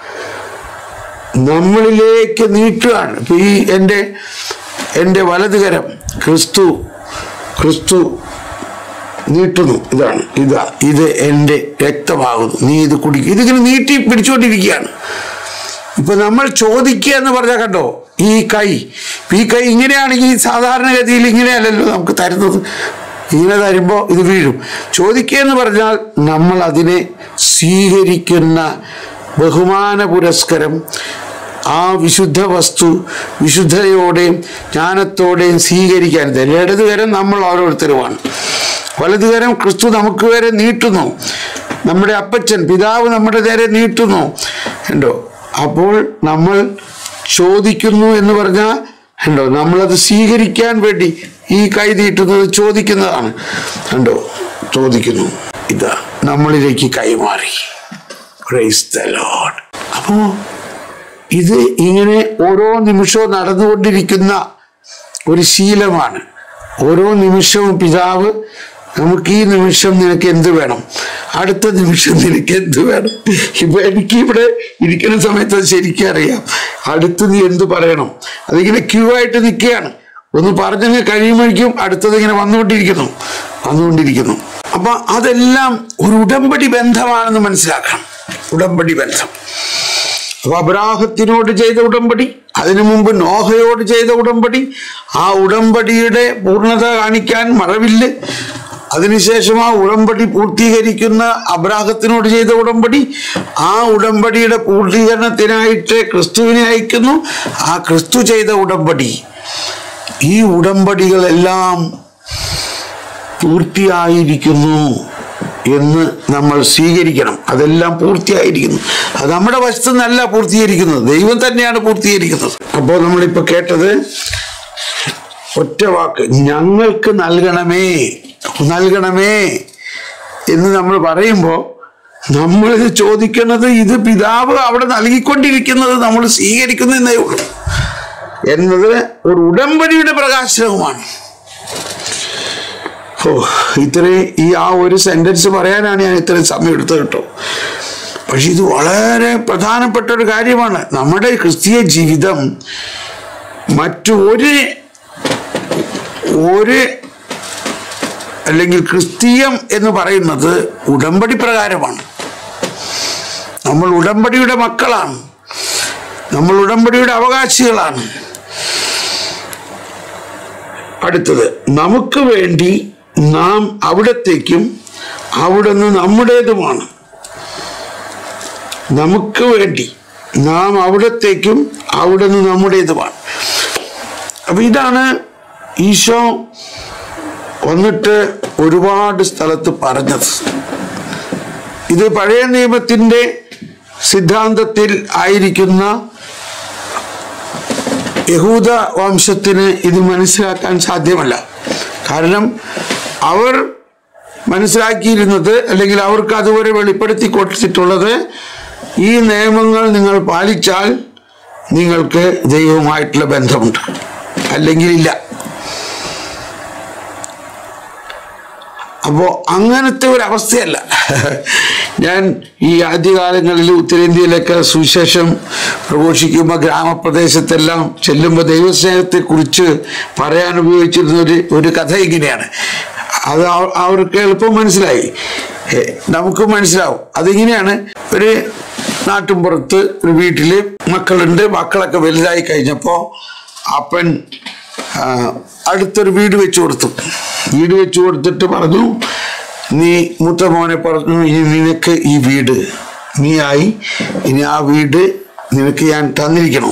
Speaker 1: നമ്മളിലേക്ക് നീട്ടുകയാണ് ഇപ്പൊ ഈ എൻ്റെ എൻ്റെ വലതുകരം ക്രിസ്തു ക്രിസ്തു നീട്ടുന്നു ഇതാണ് ഇതാ ഇത് എൻ്റെ രക്തമാകുന്നു നീ ഇത് കുടിക്കും ഇതിങ്ങനെ നീട്ടി പിടിച്ചുകൊണ്ടിരിക്കുകയാണ് ഇപ്പൊ നമ്മൾ ചോദിക്കുക എന്ന് പറഞ്ഞാൽ കണ്ടോ ഈ കൈ ഈ കൈ ഇങ്ങനെയാണെങ്കിൽ സാധാരണഗതിയിൽ ഇങ്ങനെയല്ലല്ലോ നമുക്ക് തരുന്നത് ഇങ്ങനെ തരുമ്പോൾ ഇത് വീഴും ചോദിക്കുക എന്ന് പറഞ്ഞാൽ നമ്മൾ അതിനെ സ്വീകരിക്കുന്ന ബഹുമാന പുരസ്കരം ആ വിശുദ്ധ വസ്തു വിശുദ്ധതയോടെയും ജ്ഞാനത്തോടെയും സ്വീകരിക്കാൻ തരും ഇടതുകരം നമ്മൾ ഓരോരുത്തരുമാണ് വലതുകരം ക്രിസ്തു നമുക്ക് വരെ നീട്ടുന്നു നമ്മുടെ അപ്പച്ചൻ പിതാവ് നമ്മുടെ നേരെ നീട്ടുന്നു ഉണ്ടോ അപ്പോൾ നമ്മൾ ചോദിക്കുന്നു എന്ന് പറഞ്ഞാൽ ഉണ്ടോ നമ്മളത് സ്വീകരിക്കാൻ വേണ്ടി ഈ കൈ നീട്ടുന്നത് ചോദിക്കുന്നതാണ് ഉണ്ടോ ചോദിക്കുന്നു ഇതാ നമ്മളിലേക്ക് കൈമാറി പ്രൈസ് ദ ലോർഡ് അപ്പോ ഇത് ഇങ്ങനെ ഓരോ നിമിഷവും നടന്നുകൊണ്ടിരിക്കുന്ന ഒരു ശീലമാണ് ഓരോ നിമിഷവും പിതാവ് നമുക്ക് ഈ നിമിഷം നിനക്ക് എന്ത് വേണം അടുത്ത നിമിഷം നിനക്ക് എന്ത് വേണം ഇപ്പൊ എനിക്ക് ഇവിടെ ഇരിക്കുന്ന സമയത്ത് അത് ശരിക്കും അറിയാം അടുത്ത് നീ എന്ത് പറയണം അതിങ്ങനെ ക്യൂ ആയിട്ട് നിൽക്കുകയാണ് ഒന്ന് പറഞ്ഞങ്ങ് കഴിയുമ്പോഴേക്കും അടുത്തത് ഇങ്ങനെ വന്നുകൊണ്ടിരിക്കുന്നു വന്നുകൊണ്ടിരിക്കുന്നു അപ്പൊ അതെല്ലാം ഒരു ഉടമ്പടി ബന്ധമാണെന്ന് മനസ്സിലാക്കണം ഉടമ്പടി ബന്ധം അപ്പൊ അബ്രാഹത്തിനോട് ചെയ്ത ഉടമ്പടി അതിനു മുമ്പ് നോഹയോട് ചെയ്ത ഉടമ്പടി ആ ഉടമ്പടിയുടെ പൂർണ്ണത കാണിക്കാൻ മറവില്ല് അതിനുശേഷം ആ ഉടമ്പടി പൂർത്തീകരിക്കുന്ന അബ്രാഹത്തിനോട് ചെയ്ത ഉടമ്പടി ആ ഉടമ്പടിയുടെ പൂർത്തീകരണത്തിനായിട്ട് ക്രിസ്തുവിനെ അയക്കുന്നു ആ ക്രിസ്തു ചെയ്ത ഉടമ്പടി ഈ ഉടമ്പടികളെല്ലാം പൂർത്തിയായിരിക്കുന്നു എന്ന് നമ്മൾ സ്വീകരിക്കണം അതെല്ലാം പൂർത്തിയായിരിക്കുന്നു അത് നമ്മുടെ വശത്തു നിന്നല്ല പൂർത്തീകരിക്കുന്നത് ദൈവം തന്നെയാണ് പൂർത്തീകരിക്കുന്നത് അപ്പോൾ നമ്മളിപ്പോൾ കേട്ടത് ഒറ്റ വാക്ക് ഞങ്ങൾക്ക് നൽകണമേ നൽകണമേ എന്ന് നമ്മൾ പറയുമ്പോൾ നമ്മൾ ഇത് ചോദിക്കുന്നത് ഇത് പിതാവ് അവിടെ നൽകിക്കൊണ്ടിരിക്കുന്നത് നമ്മൾ സ്വീകരിക്കുന്നതേ ഉള്ളൂ എന്നത് ഒരു ഉടമ്പടിയുടെ പ്രകാശനവുമാണ് ഓ ഇത്രയും ഈ ആ ഒരു സെന്റൻസ് പറയാനാണ് ഞാൻ ഇത്രയും സമയം എടുത്തത് കേട്ടോ പക്ഷെ ഇത് വളരെ പ്രധാനപ്പെട്ട ഒരു കാര്യമാണ് നമ്മുടെ ക്രിസ്തീയ ജീവിതം മറ്റു ഒരു ഒരു അല്ലെങ്കിൽ ക്രിസ്തീയം എന്ന് പറയുന്നത് ഉടമ്പടി പ്രകാരമാണ് നമ്മൾ ഉടമ്പടിയുടെ മക്കളാണ് നമ്മൾ ഉടമ്പടിയുടെ അവകാശികളാണ് അടുത്തത് നമുക്ക് വേണ്ടി നാം അവിടത്തേക്കും അവിടുന്ന് നമ്മുടേതുമാണ് നമുക്ക് വേണ്ടി നാം അവിടത്തേക്കും അവിടുന്ന് നമ്മുടേതുമാണ് അപ്പൊ ഇതാണ് ഈശോ വന്നിട്ട് ഒരുപാട് സ്ഥലത്ത് പറഞ്ഞത് ഇത് പഴയ നിയമത്തിന്റെ സിദ്ധാന്തത്തിൽ ആയിരിക്കുന്ന യഹൂദ വംശത്തിന് ഇത് മനസ്സിലാക്കാൻ സാധ്യമല്ല കാരണം അവർ മനസ്സിലാക്കിയിരുന്നത് അല്ലെങ്കിൽ അവർക്ക് അതുവരെ വെളിപ്പെടുത്തി കൊടുത്തിട്ടുള്ളത് ഈ നിയമങ്ങൾ നിങ്ങൾ പാലിച്ചാൽ നിങ്ങൾക്ക് ദൈവവുമായിട്ടുള്ള ബന്ധമുണ്ട് അല്ലെങ്കിൽ ഇല്ല അപ്പോൾ അങ്ങനത്തെ ഒരു അവസ്ഥയല്ല ഞാൻ ഈ ആദ്യകാലങ്ങളിൽ ഉത്തരേന്ത്യയിലൊക്കെ സുവിശേഷം പ്രഘോഷിക്കുമ്പോൾ ഗ്രാമപ്രദേശത്തെല്ലാം ചെല്ലുമ്പോൾ ദൈവസ്നേഹത്തെക്കുറിച്ച് പറയാൻ ഉപയോഗിച്ചിരുന്ന ഒരു ഒരു കഥ ഇങ്ങനെയാണ് അത് അവ- അവർക്ക് എളുപ്പം മനസ്സിലായി ഏ, നമുക്കും മനസ്സിലാവും അതിങ്ങനെയാണ് ഒരു നാട്ടിൻപുറത്ത് ഒരു വീട്ടില് മക്കളുണ്ട് മക്കളൊക്കെ വലുതായി കഴിഞ്ഞപ്പോൾ അപ്പൻ ആ, അടുത്തൊരു വീട് വെച്ചു കൊടുത്തു വീട് വെച്ചു കൊടുത്തിട്ട് പറഞ്ഞു നീ മൂത്ത മോനെ പറഞ്ഞു ഇനി നിനക്ക് ഈ വീട് നീ ആയി ഇനി ആ വീട് നിനക്ക് ഞാൻ തന്നിരിക്കണം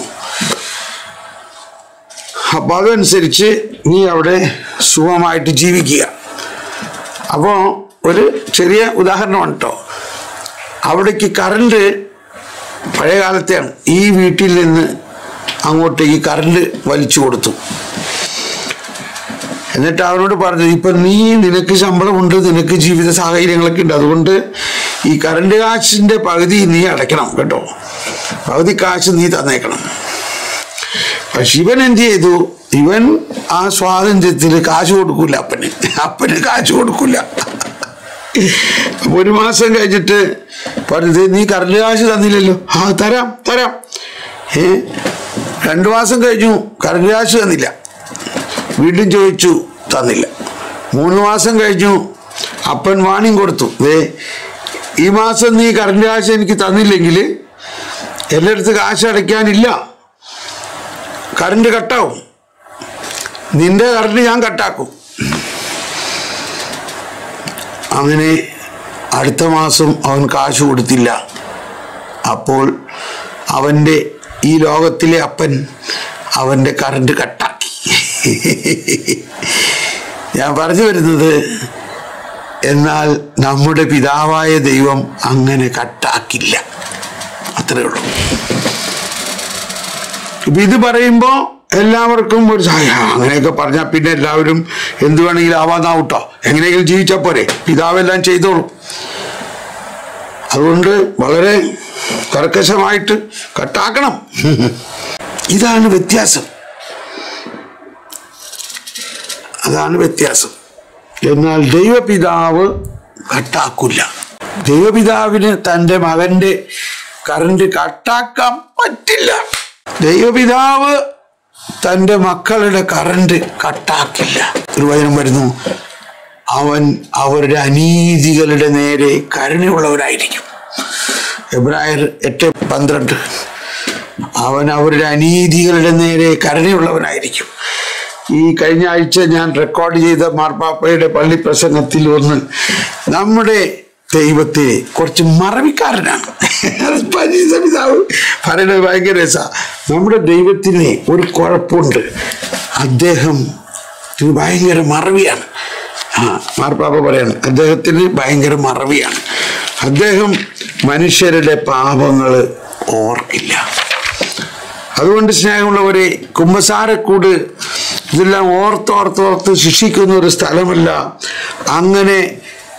Speaker 1: അപ്പൊ അതനുസരിച്ച് നീ അവിടെ സുഖമായിട്ട് ജീവിക്കുക അപ്പോൾ ഒരു ചെറിയ ഉദാഹരണമാണ് കേട്ടോ അവിടേക്ക് കറണ്ട് പഴയ കാലത്തെയാണ് ഈ വീട്ടിൽ നിന്ന് അങ്ങോട്ടേക്ക് കറണ്ട് വലിച്ചു കൊടുത്തു എന്നിട്ട് അവനോട് പറഞ്ഞു ഇപ്പൊ നീ നിനക്ക് ശമ്പളമുണ്ട് നിനക്ക് ജീവിത സാഹചര്യങ്ങളൊക്കെ ഉണ്ട് അതുകൊണ്ട് ഈ കറണ്ട് കാശിന്റെ പകുതി നീ അടയ്ക്കണം കേട്ടോ പകുതി കാശ് നീ തന്നേക്കണം പക്ഷെ ഇവൻ എന്ത് ചെയ്തു ഇവൻ ആ സ്വാതന്ത്ര്യത്തിൽ കാശ് കൊടുക്കൂല അപ്പന് അപ്പന് കാശ് കൊടുക്കൂല അപ്പൊ ഒരു മാസം കഴിഞ്ഞിട്ട് പറഞ്ഞത് നീ കറണ്ട് കാശ് തന്നില്ലല്ലോ ആ തരാം തരാം ഏ രണ്ടു മാസം കഴിഞ്ഞു കറണ്ട് കാശ് തന്നില്ല വീണ്ടും ചോദിച്ചു തന്നില്ല മൂന്ന് മാസം കഴിഞ്ഞു അപ്പൻ വാണിംഗ് കൊടുത്തു ദേ ഈ മാസം നീ കറണ്ട് കാശ് എനിക്ക് തന്നില്ലെങ്കിൽ എല്ലായിടത്ത് കാശ് അടയ്ക്കാനില്ല കറണ്ട് കട്ടാവും നിന്റെ കറണ്ട് ഞാൻ കട്ടാക്കും അങ്ങനെ അടുത്ത മാസം അവൻ കാശ് കൊടുത്തില്ല അപ്പോൾ അവൻ്റെ ഈ ലോകത്തിലെ അപ്പൻ അവൻ്റെ കറണ്ട് കട്ടാക്കി ഞാൻ പറഞ്ഞു വരുന്നത് എന്നാൽ നമ്മുടെ പിതാവായ ദൈവം അങ്ങനെ കട്ടാക്കില്ല അത്രേ ഉള്ളൂ ഇപ്പൊ ഇത് പറയുമ്പോ എല്ലാവർക്കും ഒരു സഹായ അങ്ങനെയൊക്കെ പറഞ്ഞാൽ പിന്നെ എല്ലാവരും എന്ത് വേണമെങ്കിലും ആവാന്നാവട്ടോ എങ്ങനെയെങ്കിലും ജീവിച്ചാൽ പോരെ പിതാവെല്ലാം ചെയ്തോളും അതുകൊണ്ട് വളരെ കർക്കശമായിട്ട് കട്ടാക്കണം ഇതാണ് വ്യത്യാസം അതാണ് വ്യത്യാസം എന്നാൽ ദൈവപിതാവ് കട്ടാക്കില്ല ദൈവപിതാവിന് തൻ്റെ മകന്റെ കറണ്ട് കട്ടാക്കാൻ പറ്റില്ല ദൈവപിതാവ് തൻ്റെ മക്കളുടെ കറണ്ട് കട്ടാക്കില്ല ഒരു വചനം വരുന്നു അവൻ അവരുടെ അനീതികളുടെ നേരെ കരുണയുള്ളവരായിരിക്കും എബ്രായർ എട്ട് പന്ത്രണ്ട് അവൻ അവരുടെ അനീതികളുടെ നേരെ കരുണയുള്ളവനായിരിക്കും ഈ കഴിഞ്ഞ ആഴ്ച ഞാൻ റെക്കോർഡ് ചെയ്ത മാർപ്പാപ്പയുടെ പള്ളി പ്രസംഗത്തിൽ ഒന്ന് നമ്മുടെ ദൈവത്തെ കുറച്ച് മറവിക്കാരനാണ് പരിശുദ്ധ പിതാവ് പറയുന്നത് ഭയങ്കര രസ നമ്മുടെ ദൈവത്തിന് ഒരു കുഴപ്പമുണ്ട് അദ്ദേഹം ഇത് ഭയങ്കര മറവിയാണ് ആ മാർപ്പാപ്പ പറയാണ് അദ്ദേഹത്തിന് ഭയങ്കര മറവിയാണ് അദ്ദേഹം മനുഷ്യരുടെ പാപങ്ങൾ ഓർക്കില്ല അതുകൊണ്ട് സ്നേഹമുള്ളവരെ കുമ്പസാരക്കൂട് ഇതെല്ലാം ഓർത്തോർത്തോർത്ത് ശിക്ഷിക്കുന്ന ഒരു സ്ഥലമല്ല അങ്ങനെ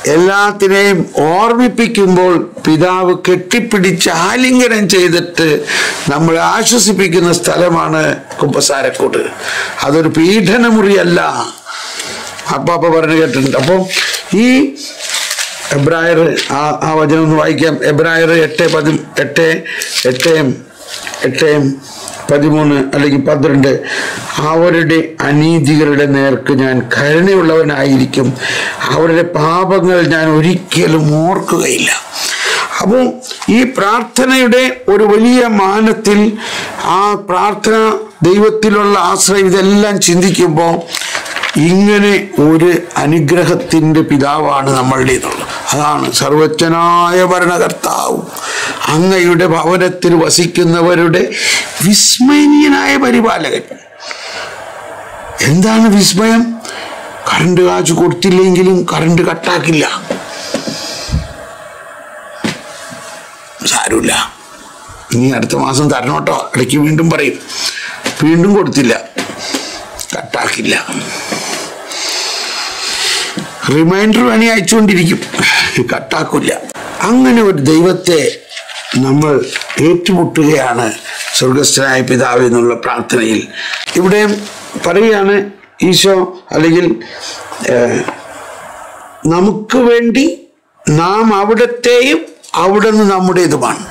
Speaker 1: എല്ലാത്തിനെയും ഓർമ്മിപ്പിക്കുമ്പോൾ പിതാവ് കെട്ടിപ്പിടിച്ച് ആലിംഗനം ചെയ്തിട്ട് നമ്മളെ ആശ്വസിപ്പിക്കുന്ന സ്ഥലമാണ് കുമ്പസാരക്കൂട് അതൊരു പീഡനമുറിയല്ല അപ്പാപ്പ പറഞ്ഞു കേട്ടിട്ടുണ്ട് അപ്പോൾ ഈ എബ്രായർ ആ ആ വചനം ഒന്ന് വായിക്കാം എബ്രായർ എട്ട് പതി എട്ട് എട്ട് എട്ട് പതിമൂന്ന് അല്ലെങ്കിൽ പന്ത്രണ്ട് അവരുടെ അനീതികളുടെ നേർക്ക് ഞാൻ കരുണയുള്ളവനായിരിക്കും അവരുടെ പാപങ്ങൾ ഞാൻ ഒരിക്കലും ഓർക്കുകയില്ല അപ്പോൾ ഈ പ്രാർത്ഥനയുടെ ഒരു വലിയ മാനത്തിൽ ആ പ്രാർത്ഥന ദൈവത്തിലുള്ള ആശ്രയം ഇതെല്ലാം ചിന്തിക്കുമ്പോൾ ഇങ്ങനെ ഒരു അനുഗ്രഹത്തിൻ്റെ പിതാവാണ് നമ്മളുടേതുള്ളത് അതാണ് സർവജ്ഞനായ ഭരണകർത്താവും അങ്ങയുടെ ഭവനത്തിൽ വസിക്കുന്നവരുടെ വിസ്മയനീയനായ പരിപാലകൻ എന്താണ് വിസ്മയം കറണ്ട് കാശ് കൊടുത്തില്ലെങ്കിലും കറണ്ട് കട്ടാക്കില്ല സാരമില്ല ഇനി അടുത്ത മാസം തരണോട്ടോ ഇടയ്ക്ക് വീണ്ടും പറയും വീണ്ടും കൊടുത്തില്ല കട്ടാക്കില്ല റിമൈൻഡർ വേണി അയച്ചുകൊണ്ടിരിക്കും കട്ടാക്കില്ല അങ്ങനെ ഒരു ദൈവത്തെ നമ്മൾ ഏറ്റുമുട്ടുകയാണ് സ്വർഗസ്ഥനായ പിതാവ് എന്നുള്ള പ്രാർത്ഥനയിൽ ഇവിടെ പറയുകയാണ് ഈശോ അല്ലെങ്കിൽ ഏഹ്, നമുക്ക് വേണ്ടി നാം അവിടത്തെയും അവിടുന്ന് നമ്മുടേതുമാണ്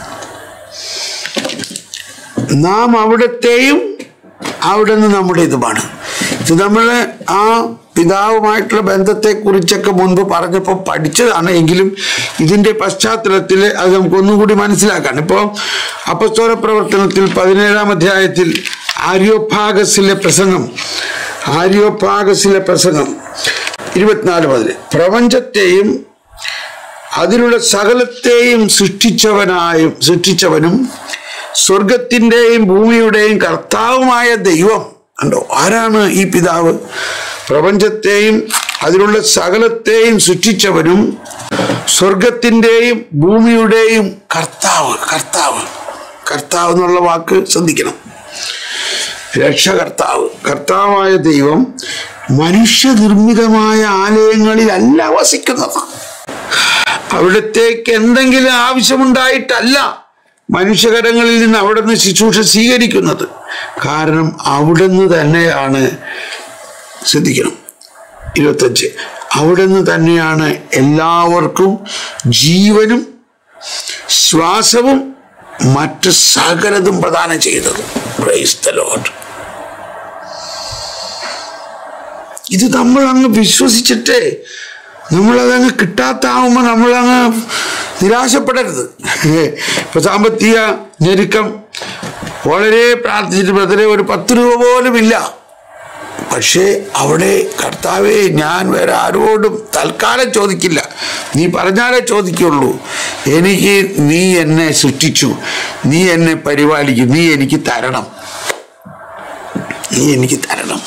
Speaker 1: നാം അവിടത്തെയും അവിടുന്ന് നമ്മുടേതുമാണ് ഇത് നമ്മൾ ആ പിതാവുമായിട്ടുള്ള ബന്ധത്തെക്കുറിച്ചൊക്കെ മുൻപ് പറഞ്ഞപ്പോൾ പഠിച്ചതാണ് എങ്കിലും ഇതിൻ്റെ പശ്ചാത്തലത്തിൽ അത് നമുക്ക് ഒന്നും കൂടി മനസ്സിലാക്കാൻ ഇപ്പോൾ അപ്പസ്തോല പ്രവർത്തനത്തിൽ പതിനേഴാം അധ്യായത്തിൽ ആര്യോഭാഗസിലെ പ്രസംഗം ആര്യോഭാഗസിലെ പ്രസംഗം ഇരുപത്തിനാല് മുതൽ പ്രപഞ്ചത്തെയും അതിലുള്ള സകലത്തെയും സൃഷ്ടിച്ചവനായും സൃഷ്ടിച്ചവനും സ്വർഗത്തിൻ്റെയും ഭൂമിയുടെയും കർത്താവുമായ ദൈവം കണ്ടോ ആരാണ് ഈ പിതാവ് പ്രപഞ്ചത്തെയും അതിലുള്ള സകലത്തെയും സൃഷ്ടിച്ചവനും സ്വർഗത്തിൻ്റെയും ഭൂമിയുടെയും കർത്താവ് കർത്താവ് കർത്താവ് എന്നുള്ള വാക്ക് ശ്രദ്ധിക്കണം രക്ഷകർത്താവ് കർത്താവായ ദൈവം മനുഷ്യനിർമ്മിതമായ ആലയങ്ങളിലല്ല വസിക്കുന്നത് അവിടത്തേക്ക് എന്തെങ്കിലും ആവശ്യമുണ്ടായിട്ടല്ല മനുഷ്യകരങ്ങളിൽ നിന്ന് അവിടെ നിന്ന് ശുശ്രൂഷ സ്വീകരിക്കുന്നത് കാരണം അവിടുന്ന് തന്നെയാണ് ശ്രദ്ധിക്കണം ഇരുപത്തഞ്ച് അവിടുന്ന് തന്നെയാണ് എല്ലാവർക്കും ജീവനും ശ്വാസവും മറ്റ് സകലതും പ്രദാനം ചെയ്തത് Praise the Lord. ഇത് നമ്മൾ അങ്ങ് വിശ്വസിച്ചിട്ട് നമ്മളതങ്ങ് കിട്ടാത്താവുമ്പോൾ നമ്മളങ്ങ് നിരാശപ്പെടരുത് ഇപ്പൊ സാമ്പത്തിക ഞെരുക്കം വളരെ പ്രാർത്ഥിച്ചിട്ട് ബ്രദറെ ഒരു പത്ത് രൂപ പോലും ഇല്ല പക്ഷേ അവിടെ കർത്താവെ ഞാൻ വേറെ ആരോടും തൽക്കാലം ചോദിക്കില്ല നീ പറഞ്ഞാലേ ചോദിക്കുള്ളൂ എനിക്ക് നീ എന്നെ സൃഷ്ടിച്ചു നീ എന്നെ പരിപാലിക്കും നീ എനിക്ക് തരണം നീ എനിക്ക് തരണം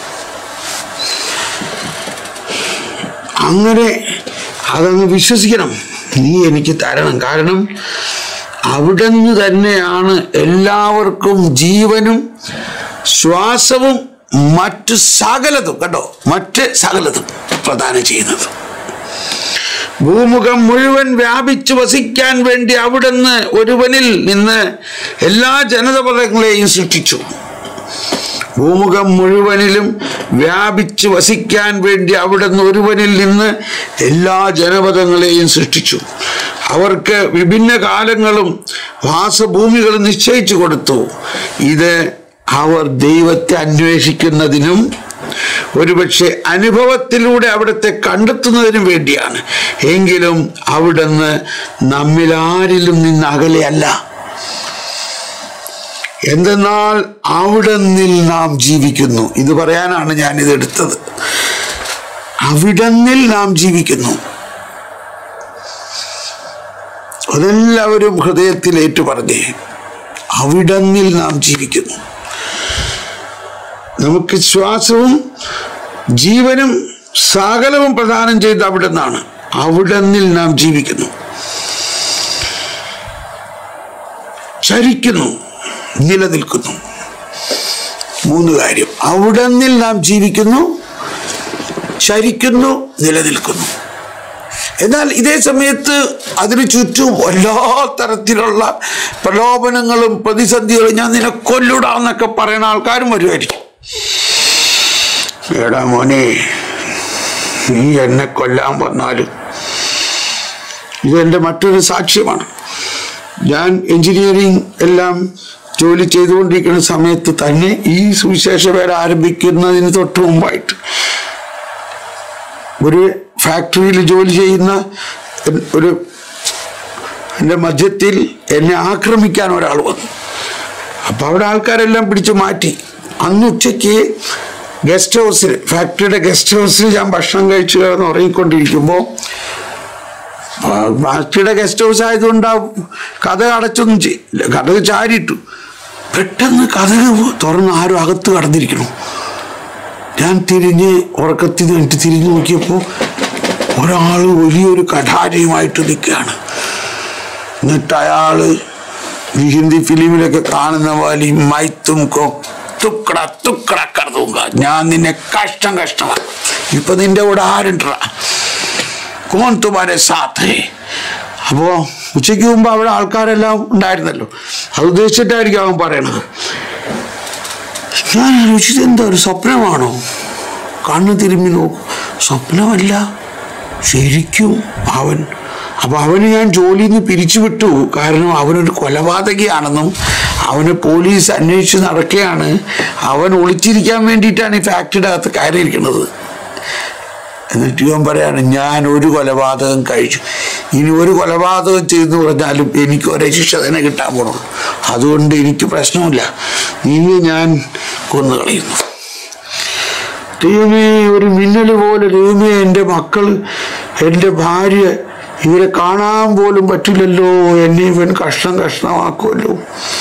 Speaker 1: അങ്ങനെ അതങ്ങ് വിശ്വസിക്കണം നീ എനിക്ക് തരണം കാരണം അവിടുന്ന് തന്നെയാണ് എല്ലാവർക്കും ജീവനും ശ്വാസവും മറ്റു സകലതും കണ്ടോ മറ്റ് സകലതും പ്രദാനം ചെയ്യുന്നത് ഭൂമുഖം മുഴുവൻ വ്യാപിച്ചു വസിക്കാൻ വേണ്ടി അവിടുന്ന് ഒരുവനിൽ നിന്ന് എല്ലാ ജനതപദങ്ങളെയും സൃഷ്ടിച്ചു ഭൂമുഖം മുഴുവനിലും വ്യാപിച്ച് വസിക്കാൻ വേണ്ടി അവിടുന്ന് ഒരുവനിൽ നിന്ന് എല്ലാ ജനപദങ്ങളെയും സൃഷ്ടിച്ചു അവർക്ക് വിഭിന്ന കാലങ്ങളും വാസഭൂമികളും നിശ്ചയിച്ചു കൊടുത്തു ഇത് അവർ ദൈവത്തെ അന്വേഷിക്കുന്നതിനും ഒരുപക്ഷെ അനുഭവത്തിലൂടെ അവിടുത്തെ കണ്ടെത്തുന്നതിനും വേണ്ടിയാണ് എങ്കിലും അവിടുന്ന് നമ്മിലാരിലും നിന്ന് അകലെയല്ല എന്തെന്നാൽ അവിടന്നിൽ നാം ജീവിക്കുന്നു ഇത് പറയാനാണ് ഞാൻ ഇത് എടുത്തത് അവിടന്നിൽ നാം ജീവിക്കുന്നു അതെല്ലാവരും ഹൃദയത്തിൽ ഏറ്റുപറഞ്ഞേ അവിടന്നിൽ നാം ജീവിക്കുന്നു നമുക്ക് ശ്വാസവും ജീവനും സകലവും പ്രദാനം ചെയ്ത് അവിടെ നിന്നാണ് അവിടന്നിൽ നാം ജീവിക്കുന്നു ചരിക്കുന്നു നിലനിൽക്കുന്നു മൂന്ന് കാര്യം അവിടന്നിൽ നാം ജീവിക്കുന്നു ചരിക്കുന്നു നിലനിൽക്കുന്നു എന്നാൽ ഇതേ സമയത്ത് അതിനു ചുറ്റും എല്ലാ തരത്തിലുള്ള പ്രലോഭനങ്ങളും പ്രതിസന്ധികളും ഞാൻ നിന്നെ കൊല്ലുടാന്നൊക്കെ പറയുന്ന ആൾക്കാരും വരുമായിരിക്കും എടാ മോനെ നീ എന്നെ കൊല്ലാൻ വന്നാലും ഇതെന്റെ മറ്റൊരു സാക്ഷ്യമാണ് ഞാൻ എഞ്ചിനീയറിംഗ് എല്ലാം ജോലി ചെയ്തുകൊണ്ടിരിക്കുന്ന സമയത്ത് തന്നെ ഈ സുവിശേഷ വേല ആരംഭിക്കുന്നതിന് തൊട്ട് മുമ്പായിട്ട് ഒരു ഫാക്ടറിയിൽ ജോലി ചെയ്യുന്ന ഒരു എൻ്റെ മധ്യത്തിൽ എന്നെ ആക്രമിക്കാൻ ഒരാൾ വന്നു അപ്പോൾ അവിടെ ആൾക്കാരെല്ലാം പിടിച്ചു മാറ്റി അന്ന് ഉച്ചയ്ക്ക് ഗസ്റ്റ് ഹൗസിൽ ഫാക്ടറിയുടെ ഗസ്റ്റ് ഹൗസിൽ ഞാൻ ഭക്ഷണം കഴിച്ചു കിടന്ന് ഉറങ്ങിക്കൊണ്ടിരിക്കുമ്പോൾ ഫാക്ടറിയുടെ ഗസ്റ്റ് ഹൗസ് ആയതുകൊണ്ട് ആ കഥ അടച്ചൊന്നും ചെയ്യില്ല കഥ ചാരിയിട്ടു പെട്ടെന്ന് കഥ തുറന്ന് ആരും അകത്ത് കടന്നിരിക്കണം ഞാൻ തിരിഞ്ഞ് ഉറക്കത്തിൽ നിന്നിട്ട് തിരിഞ്ഞു നോക്കിയപ്പോൾ ഒരാൾ വലിയൊരു കഠാരയുമായിട്ട് നിൽക്കുകയാണ് എന്നിട്ട് അയാള് ഈ ഹിന്ദി ഫിലിമിലൊക്കെ കാണുന്ന പോലെ ഈ മൈത്തും കൊ തുക്കട തുക്കട കടന്നുക ഞാൻ നിന്നെ കഷ്ടം കഷ്ടമാണ് ഇപ്പൊ നിന്റെ കൂടെ ആരുണ്ടാ കോൺ തുമാരെ സാത്തേ അപ്പോ ഉച്ചയ്ക്ക് മുമ്പ് അവിടെ ആൾക്കാരെല്ലാം ഉണ്ടായിരുന്നല്ലോ അത് ഉദ്ദേശിച്ചിട്ടായിരിക്കും അവൻ പറയണത് ഞാൻ ആലോചിച്ചത് എന്താ ഒരു സ്വപ്നമാണോ കണ്ണ് തിരുമ്മി നോക്കും സ്വപ്നമല്ല ശരിക്കും അവൻ അപ്പൊ അവന് ഞാൻ ജോലിയിൽ നിന്ന് പിരിച്ചുവിട്ടു കാരണം അവനൊരു കൊലപാതകയാണെന്നും അവന് പോലീസ് അന്വേഷിച്ച് നടക്കുകയാണ് അവൻ ഒളിച്ചിരിക്കാൻ വേണ്ടിയിട്ടാണ് ഈ ഫാക്ടറിയുടെ അകത്ത് കയറിയിരിക്കുന്നത് എന്നിട്ട് ഇവൻ പറയാണ് ഞാൻ ഒരു കൊലപാതകം കഴിച്ചു ഇനി ഒരു കൊലപാതകം ചെയ്തെന്ന് പറഞ്ഞാലും എനിക്ക് ഒരേ ശിക്ഷ തന്നെ കിട്ടാൻ പോണു അതുകൊണ്ട് എനിക്ക് പ്രശ്നമില്ല നീ ഞാൻ കൊന്നു കളയുന്നു ദൈവമേ ഒരു മിന്നൽ പോലെ ദൈവമേ എൻ്റെ മക്കൾ എൻ്റെ ഭാര്യ ഇവരെ കാണാൻ പോലും പറ്റില്ലല്ലോ എന്നെ ഇവൻ കഷ്ണം കഷ്ണമാക്കുമല്ലോ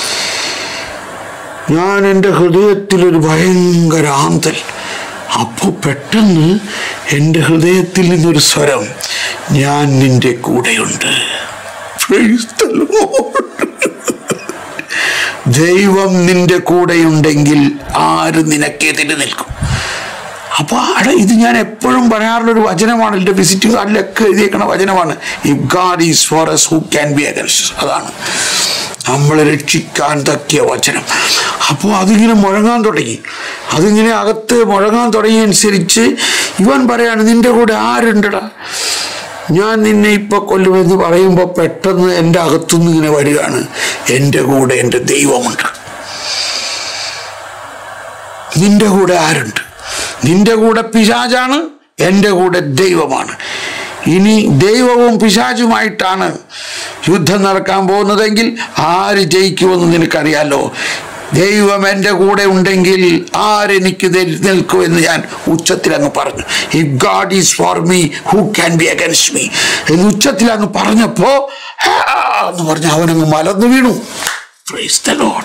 Speaker 1: ഞാൻ എൻ്റെ ഹൃദയത്തിൽ ഒരു ഭയങ്കര ആന്തൽ അപ്പോൾ പെട്ടെന്ന് എൻ്റെ ഹൃദയത്തിൽ നിന്നൊരു സ്വരം ഞാൻ നിന്റെ കൂടെയുണ്ട് Praise the Lord. ദൈവം നിന്റെ കൂടെയുണ്ടെങ്കിൽ ആര് നിനക്കെതിരെ നിൽക്കും അപ്പൊ അവിടെ ഇത് ഞാൻ എപ്പോഴും പറയാറുള്ള ഒരു വചനമാണ് എൻ്റെ വിസിറ്റിംഗ് കാർഡിലൊക്കെ എഴുതിയേക്കണ വചനമാണ് if God is for us who can be against അതാണ് നമ്മളെ രക്ഷിക്കാൻ തക്കിയ വചനം അപ്പോൾ അതിങ്ങനെ മുഴങ്ങാൻ തുടങ്ങി അതിങ്ങനെ അകത്ത് മുഴങ്ങാൻ തുടങ്ങിയ അനുസരിച്ച് ഇവൻ പറയാണ് നിന്റെ കൂടെ ആരുണ്ടടാ ഞാൻ നിന്നെ ഇപ്പൊ കൊല്ലുമെന്ന് പറയുമ്പോൾ പെട്ടെന്ന് എൻ്റെ അകത്തുനിന്ന് ഇങ്ങനെ വരികയാണ് എൻ്റെ കൂടെ എൻ്റെ ദൈവമുണ്ട് നിന്റെ കൂടെ ആരുണ്ട് നിന്റെ കൂടെ പിശാചാണ് എൻ്റെ കൂടെ ദൈവമാണ് ഇനി ദൈവവും പിശാചുമായിട്ടാണ് യുദ്ധം നടക്കാൻ പോകുന്നതെങ്കിൽ ആര് ജയിക്കുമെന്ന് നിനക്കറിയാലോ ദൈവം എൻ്റെ കൂടെ ഉണ്ടെങ്കിൽ ആരെനിക്ക് നിൽക്കുമെന്ന് ഞാൻ ഉച്ചത്തിൽ അങ്ങ് പറഞ്ഞു if God is for me who can be against me എന്ന് ഉച്ചത്തിൽ അങ്ങ് പറഞ്ഞപ്പോ "ആ" എന്ന് പറഞ്ഞ് അവനങ്ങ് മലർന്നു വീണു Praise the Lord.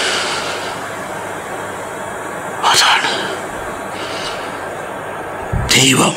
Speaker 1: അതാണ് ദൈവം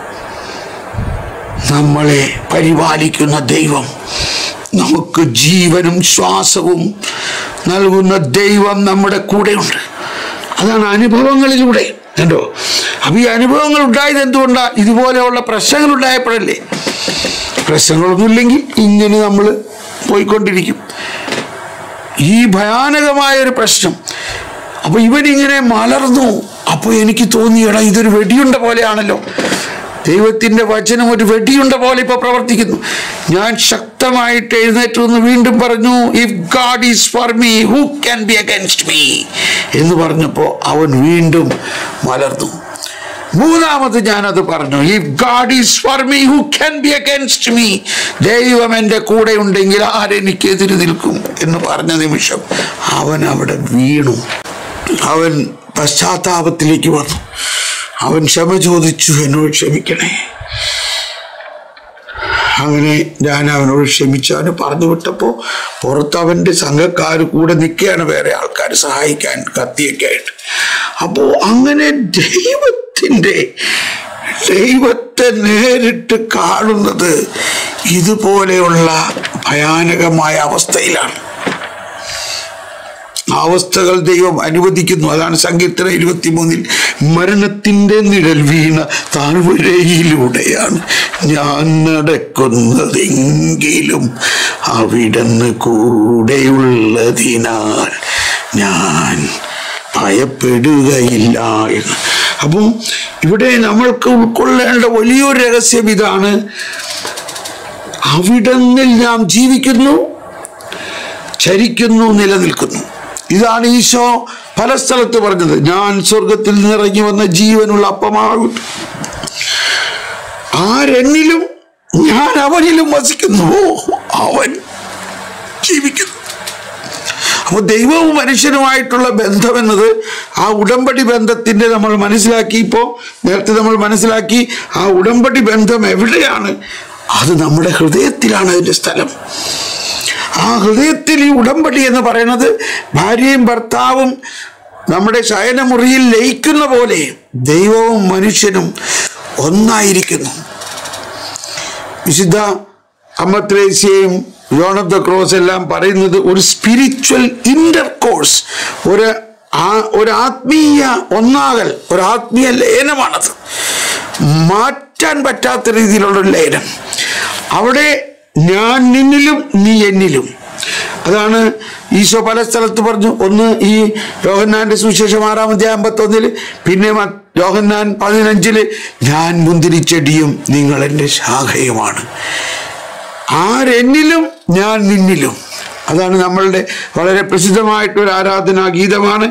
Speaker 1: നമ്മളെ പരിപാലിക്കുന്ന ദൈവം നമുക്ക് ജീവനും ശ്വാസവും നൽകുന്ന ദൈവം നമ്മുടെ കൂടെയുണ്ട് അതാണ് അനുഭവങ്ങളിലൂടെ കണ്ടോ അപ്പൊ ഈ അനുഭവങ്ങൾ ഉണ്ടായത് എന്തുകൊണ്ടാ ഇതുപോലെയുള്ള പ്രശ്നങ്ങൾ ഉണ്ടായപ്പോഴല്ലേ പ്രശ്നങ്ങളൊന്നുമില്ലെങ്കിൽ ഇങ്ങനെ നമ്മൾ പോയിക്കൊണ്ടിരിക്കും ഈ ഭയാനകമായ ഒരു പ്രശ്നം അപ്പൊ ഇവനിങ്ങനെ മലർന്നു അപ്പൊ എനിക്ക് തോന്നി എടാ ഇതൊരു വെടിയുണ്ട പോലെയാണല്ലോ ദൈവത്തിന്റെ വചനം ഒരു വെടിയുണ്ട പോലെ ഇപ്പൊ പ്രവർത്തിക്കുന്നു ഞാൻ ശക്തമായിട്ട് എഴുന്നേറ്റ് നിന്ന് വീണ്ടും പറഞ്ഞു if God is for me who can be against me എന്ന് പറഞ്ഞപ്പോ അവൻ വീണ്ടും മലർന്നു മൂന്നാമത് ഞാനത് പറഞ്ഞു if God is for me who can be against me ദൈവം എൻ്റെ കൂടെ ഉണ്ടെങ്കിൽ ആരെനിക്ക് എതിര് നിൽക്കും എന്ന് പറഞ്ഞ നിമിഷം അവൻ അവിടെ വീണു അവൻ പശ്ചാത്താപത്തിലേക്ക് വന്നു അവൻ ക്ഷമ ചോദിച്ചു എന്നോട് ക്ഷമിക്കണേ അങ്ങനെ ഞാൻ അവനോട് ക്ഷമിച്ചു അവന് പറഞ്ഞു വിട്ടപ്പോൾ പുറത്ത് അവൻ്റെ സംഘക്കാർ കൂടെ നിൽക്കുകയാണ് വേറെ ആൾക്കാർ സഹായിക്കാൻ കത്തിയൊക്കെ ആയിട്ട് അപ്പോൾ അങ്ങനെ ദൈവത്തിൻ്റെ ദൈവത്തെ നേരിട്ട് കാണുന്നത് ഇതുപോലെയുള്ള ഭയാനകമായ അവസ്ഥയിലാണ് അവസ്ഥകൾ ദൈവം അനുവദിക്കുന്നു അതാണ് സങ്കീർത്തന ഇരുപത്തിമൂന്നിൽ മരണത്തിന്റെ നിഴൽ വീണ താഴ്വരയിലൂടെയാണ് ഞാൻ നടക്കുന്നതെങ്കിലും അവിടുന്ന് കൂടെയുള്ളതിനാൽ ഞാൻ ഭയപ്പെടുകയില്ല എന്ന് അപ്പം ഇവിടെ നമ്മൾക്ക് ഉൾക്കൊള്ളേണ്ട വലിയൊരു രഹസ്യം ഇതാണ് അവിടന്നിൽ നാം ജീവിക്കുന്നു ചരിക്കുന്നു നിലനിൽക്കുന്നു ഇതാണ് ഈശോ പല സ്ഥലത്ത് പറഞ്ഞത് ഞാൻ സ്വർഗത്തിൽ നിന്നിറങ്ങി വന്ന ജീവനുള്ള അപ്പമാകും ആരെന്നിലും ഞാൻ അവനിലും വസിക്കുന്നുവോ അവൻ ജീവിക്കുന്നു അപ്പോൾ ദൈവവും മനുഷ്യനുമായിട്ടുള്ള ബന്ധം എന്നത് ആ ഉടമ്പടി ബന്ധത്തിന്റെ നമ്മൾ മനസ്സിലാക്കി ഇപ്പോൾ നേരത്തെ നമ്മൾ മനസ്സിലാക്കി ആ ഉടമ്പടി ബന്ധം എവിടെയാണ് അത് നമ്മുടെ ഹൃദയത്തിലാണ് അതിൻ്റെ സ്ഥലം ആ ഹൃദയത്തിൽ ഈ ഉടമ്പടി എന്ന് പറയുന്നത് ഭാര്യയും ഭർത്താവും നമ്മുടെ ശയനമുറിയിൽ ലയിക്കുന്ന പോലെ ദൈവവും മനുഷ്യനും ഒന്നായിരിക്കുന്നു വിശുദ്ധ അമ്മത്രേസ്യയും ജോൺ ഓഫ് ദ ക്രോസ് എല്ലാം പറയുന്നത് ഒരു സ്പിരിച്വൽ ഇന്റർകോഴ്സ് ഒരു ആ- ഒരു ആത്മീയ ഒന്നാകൽ ഒരു ആത്മീയ ലയനമാണത് മാറ്റാൻ പറ്റാത്ത രീതിയിലുള്ള ഒരു ലയനം അവിടെ ഞാൻ നിന്നിലും നീ എന്നിലും അതാണ് ഈശോ പല സ്ഥലത്ത് പറഞ്ഞു ഒന്ന് ഈ യോഹന്നാന്റെ സുവിശേഷം ആറാം അധ്യായം അമ്പത്തൊന്നില് പിന്നെ മ- യോഹന്നാൻ പതിനഞ്ചില് ഞാൻ മുന്തിരിച്ചെടിയും നിങ്ങൾ എൻ്റെ ശാഖയുമാണ് ആരെന്നിലും ഞാൻ നിന്നിലും അതാണ് നമ്മളുടെ വളരെ പ്രസിദ്ധമായിട്ടൊരു ആരാധനാ ഗീതമാണ്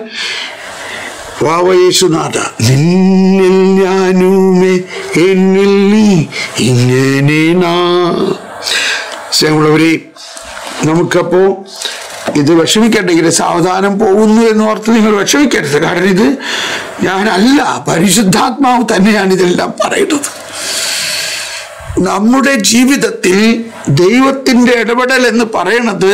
Speaker 1: വാവയേശുനാഥ നിന്നിൽ ഞാനുമേ എന്നിൽ നീ ഇങ്ങനെ നാ സ്നേഹമുള്ളവരെ നമുക്കപ്പോ ഇത് വിഷമിക്കണ്ടെങ്കിൽ സാവധാനം പോകുന്നു എന്ന് ഓർത്ത് നിങ്ങൾ വിഷമിക്കരുത് കാരണം ഇത് ഞാനല്ല പരിശുദ്ധാത്മാവ് തന്നെയാണ് ഇതെല്ലാം പറയുന്നത് നമ്മുടെ ജീവിതത്തിൽ ദൈവത്തിന്റെ ഇടപെടൽ എന്ന് പറയണത്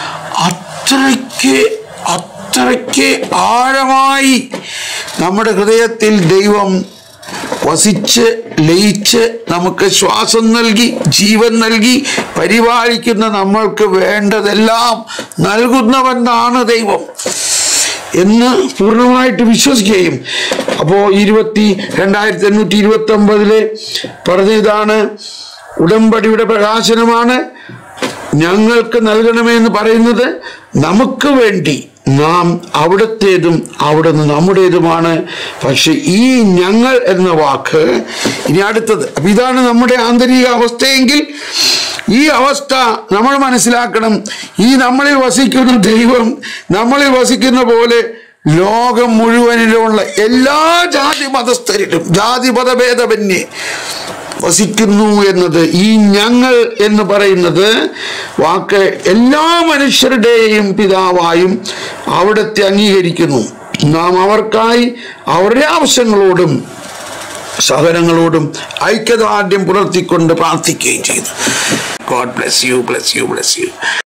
Speaker 1: അത്രയ്ക്ക് അത്രയ്ക്ക് ആഴമായി നമ്മുടെ ഹൃദയത്തിൽ ദൈവം വസിച്ച് ലയിച്ച് നമുക്ക് ശ്വാസം നൽകി ജീവൻ നൽകി പരിപാലിക്കുന്ന നമ്മൾക്ക് വേണ്ടതെല്ലാം നൽകുന്നവനാണ് ദൈവം എന്ന് പൂർണ്ണമായിട്ട് വിശ്വസിക്കുകയും അപ്പോൾ ഇരുപത്തി രണ്ടായിരത്തി എണ്ണൂറ്റി ഇരുപത്തി ഒമ്പതില് പറഞ്ഞ ഇതാണ് ഉടമ്പടിയുടെ പ്രകാശനമാണ് ഞങ്ങൾക്ക് നൽകണമെന്ന് പറയുന്നത് നമുക്ക് വേണ്ടി നാം അവിടത്തേതും അവിടുന്ന് നമ്മുടേതുമാണ് പക്ഷെ ഈ ഞങ്ങൾ എന്ന വാക്ക് ഇനി അടുത്തത് അപ്പൊ ഇതാണ് നമ്മുടെ ആന്തരിക അവസ്ഥയെങ്കിൽ ഈ അവസ്ഥ നമ്മൾ മനസ്സിലാക്കണം ഈ നമ്മളിൽ വസിക്കുന്ന ദൈവം നമ്മളിൽ വസിക്കുന്ന പോലെ ലോകം മുഴുവനിലുമുള്ള എല്ലാ ജാതി മതസ്ഥരിലും ജാതി മതഭേദമന്യേ വസിക്കുന്നു എന്നത് ഈ ഞങ്ങൾ എന്ന് പറയുന്നത് വാക്ക് എല്ലാ മനുഷ്യരുടെയും പിതാവായും അവിടത്തെ അംഗീകരിക്കുന്നു നാം അവർക്കായി അവരുടെ ആവശ്യങ്ങളോടും സഹനങ്ങളോടും ഐക്യദാർഢ്യം പുലർത്തിക്കൊണ്ട് പ്രാർത്ഥിക്കുകയും ചെയ്തു God bless you bless you bless U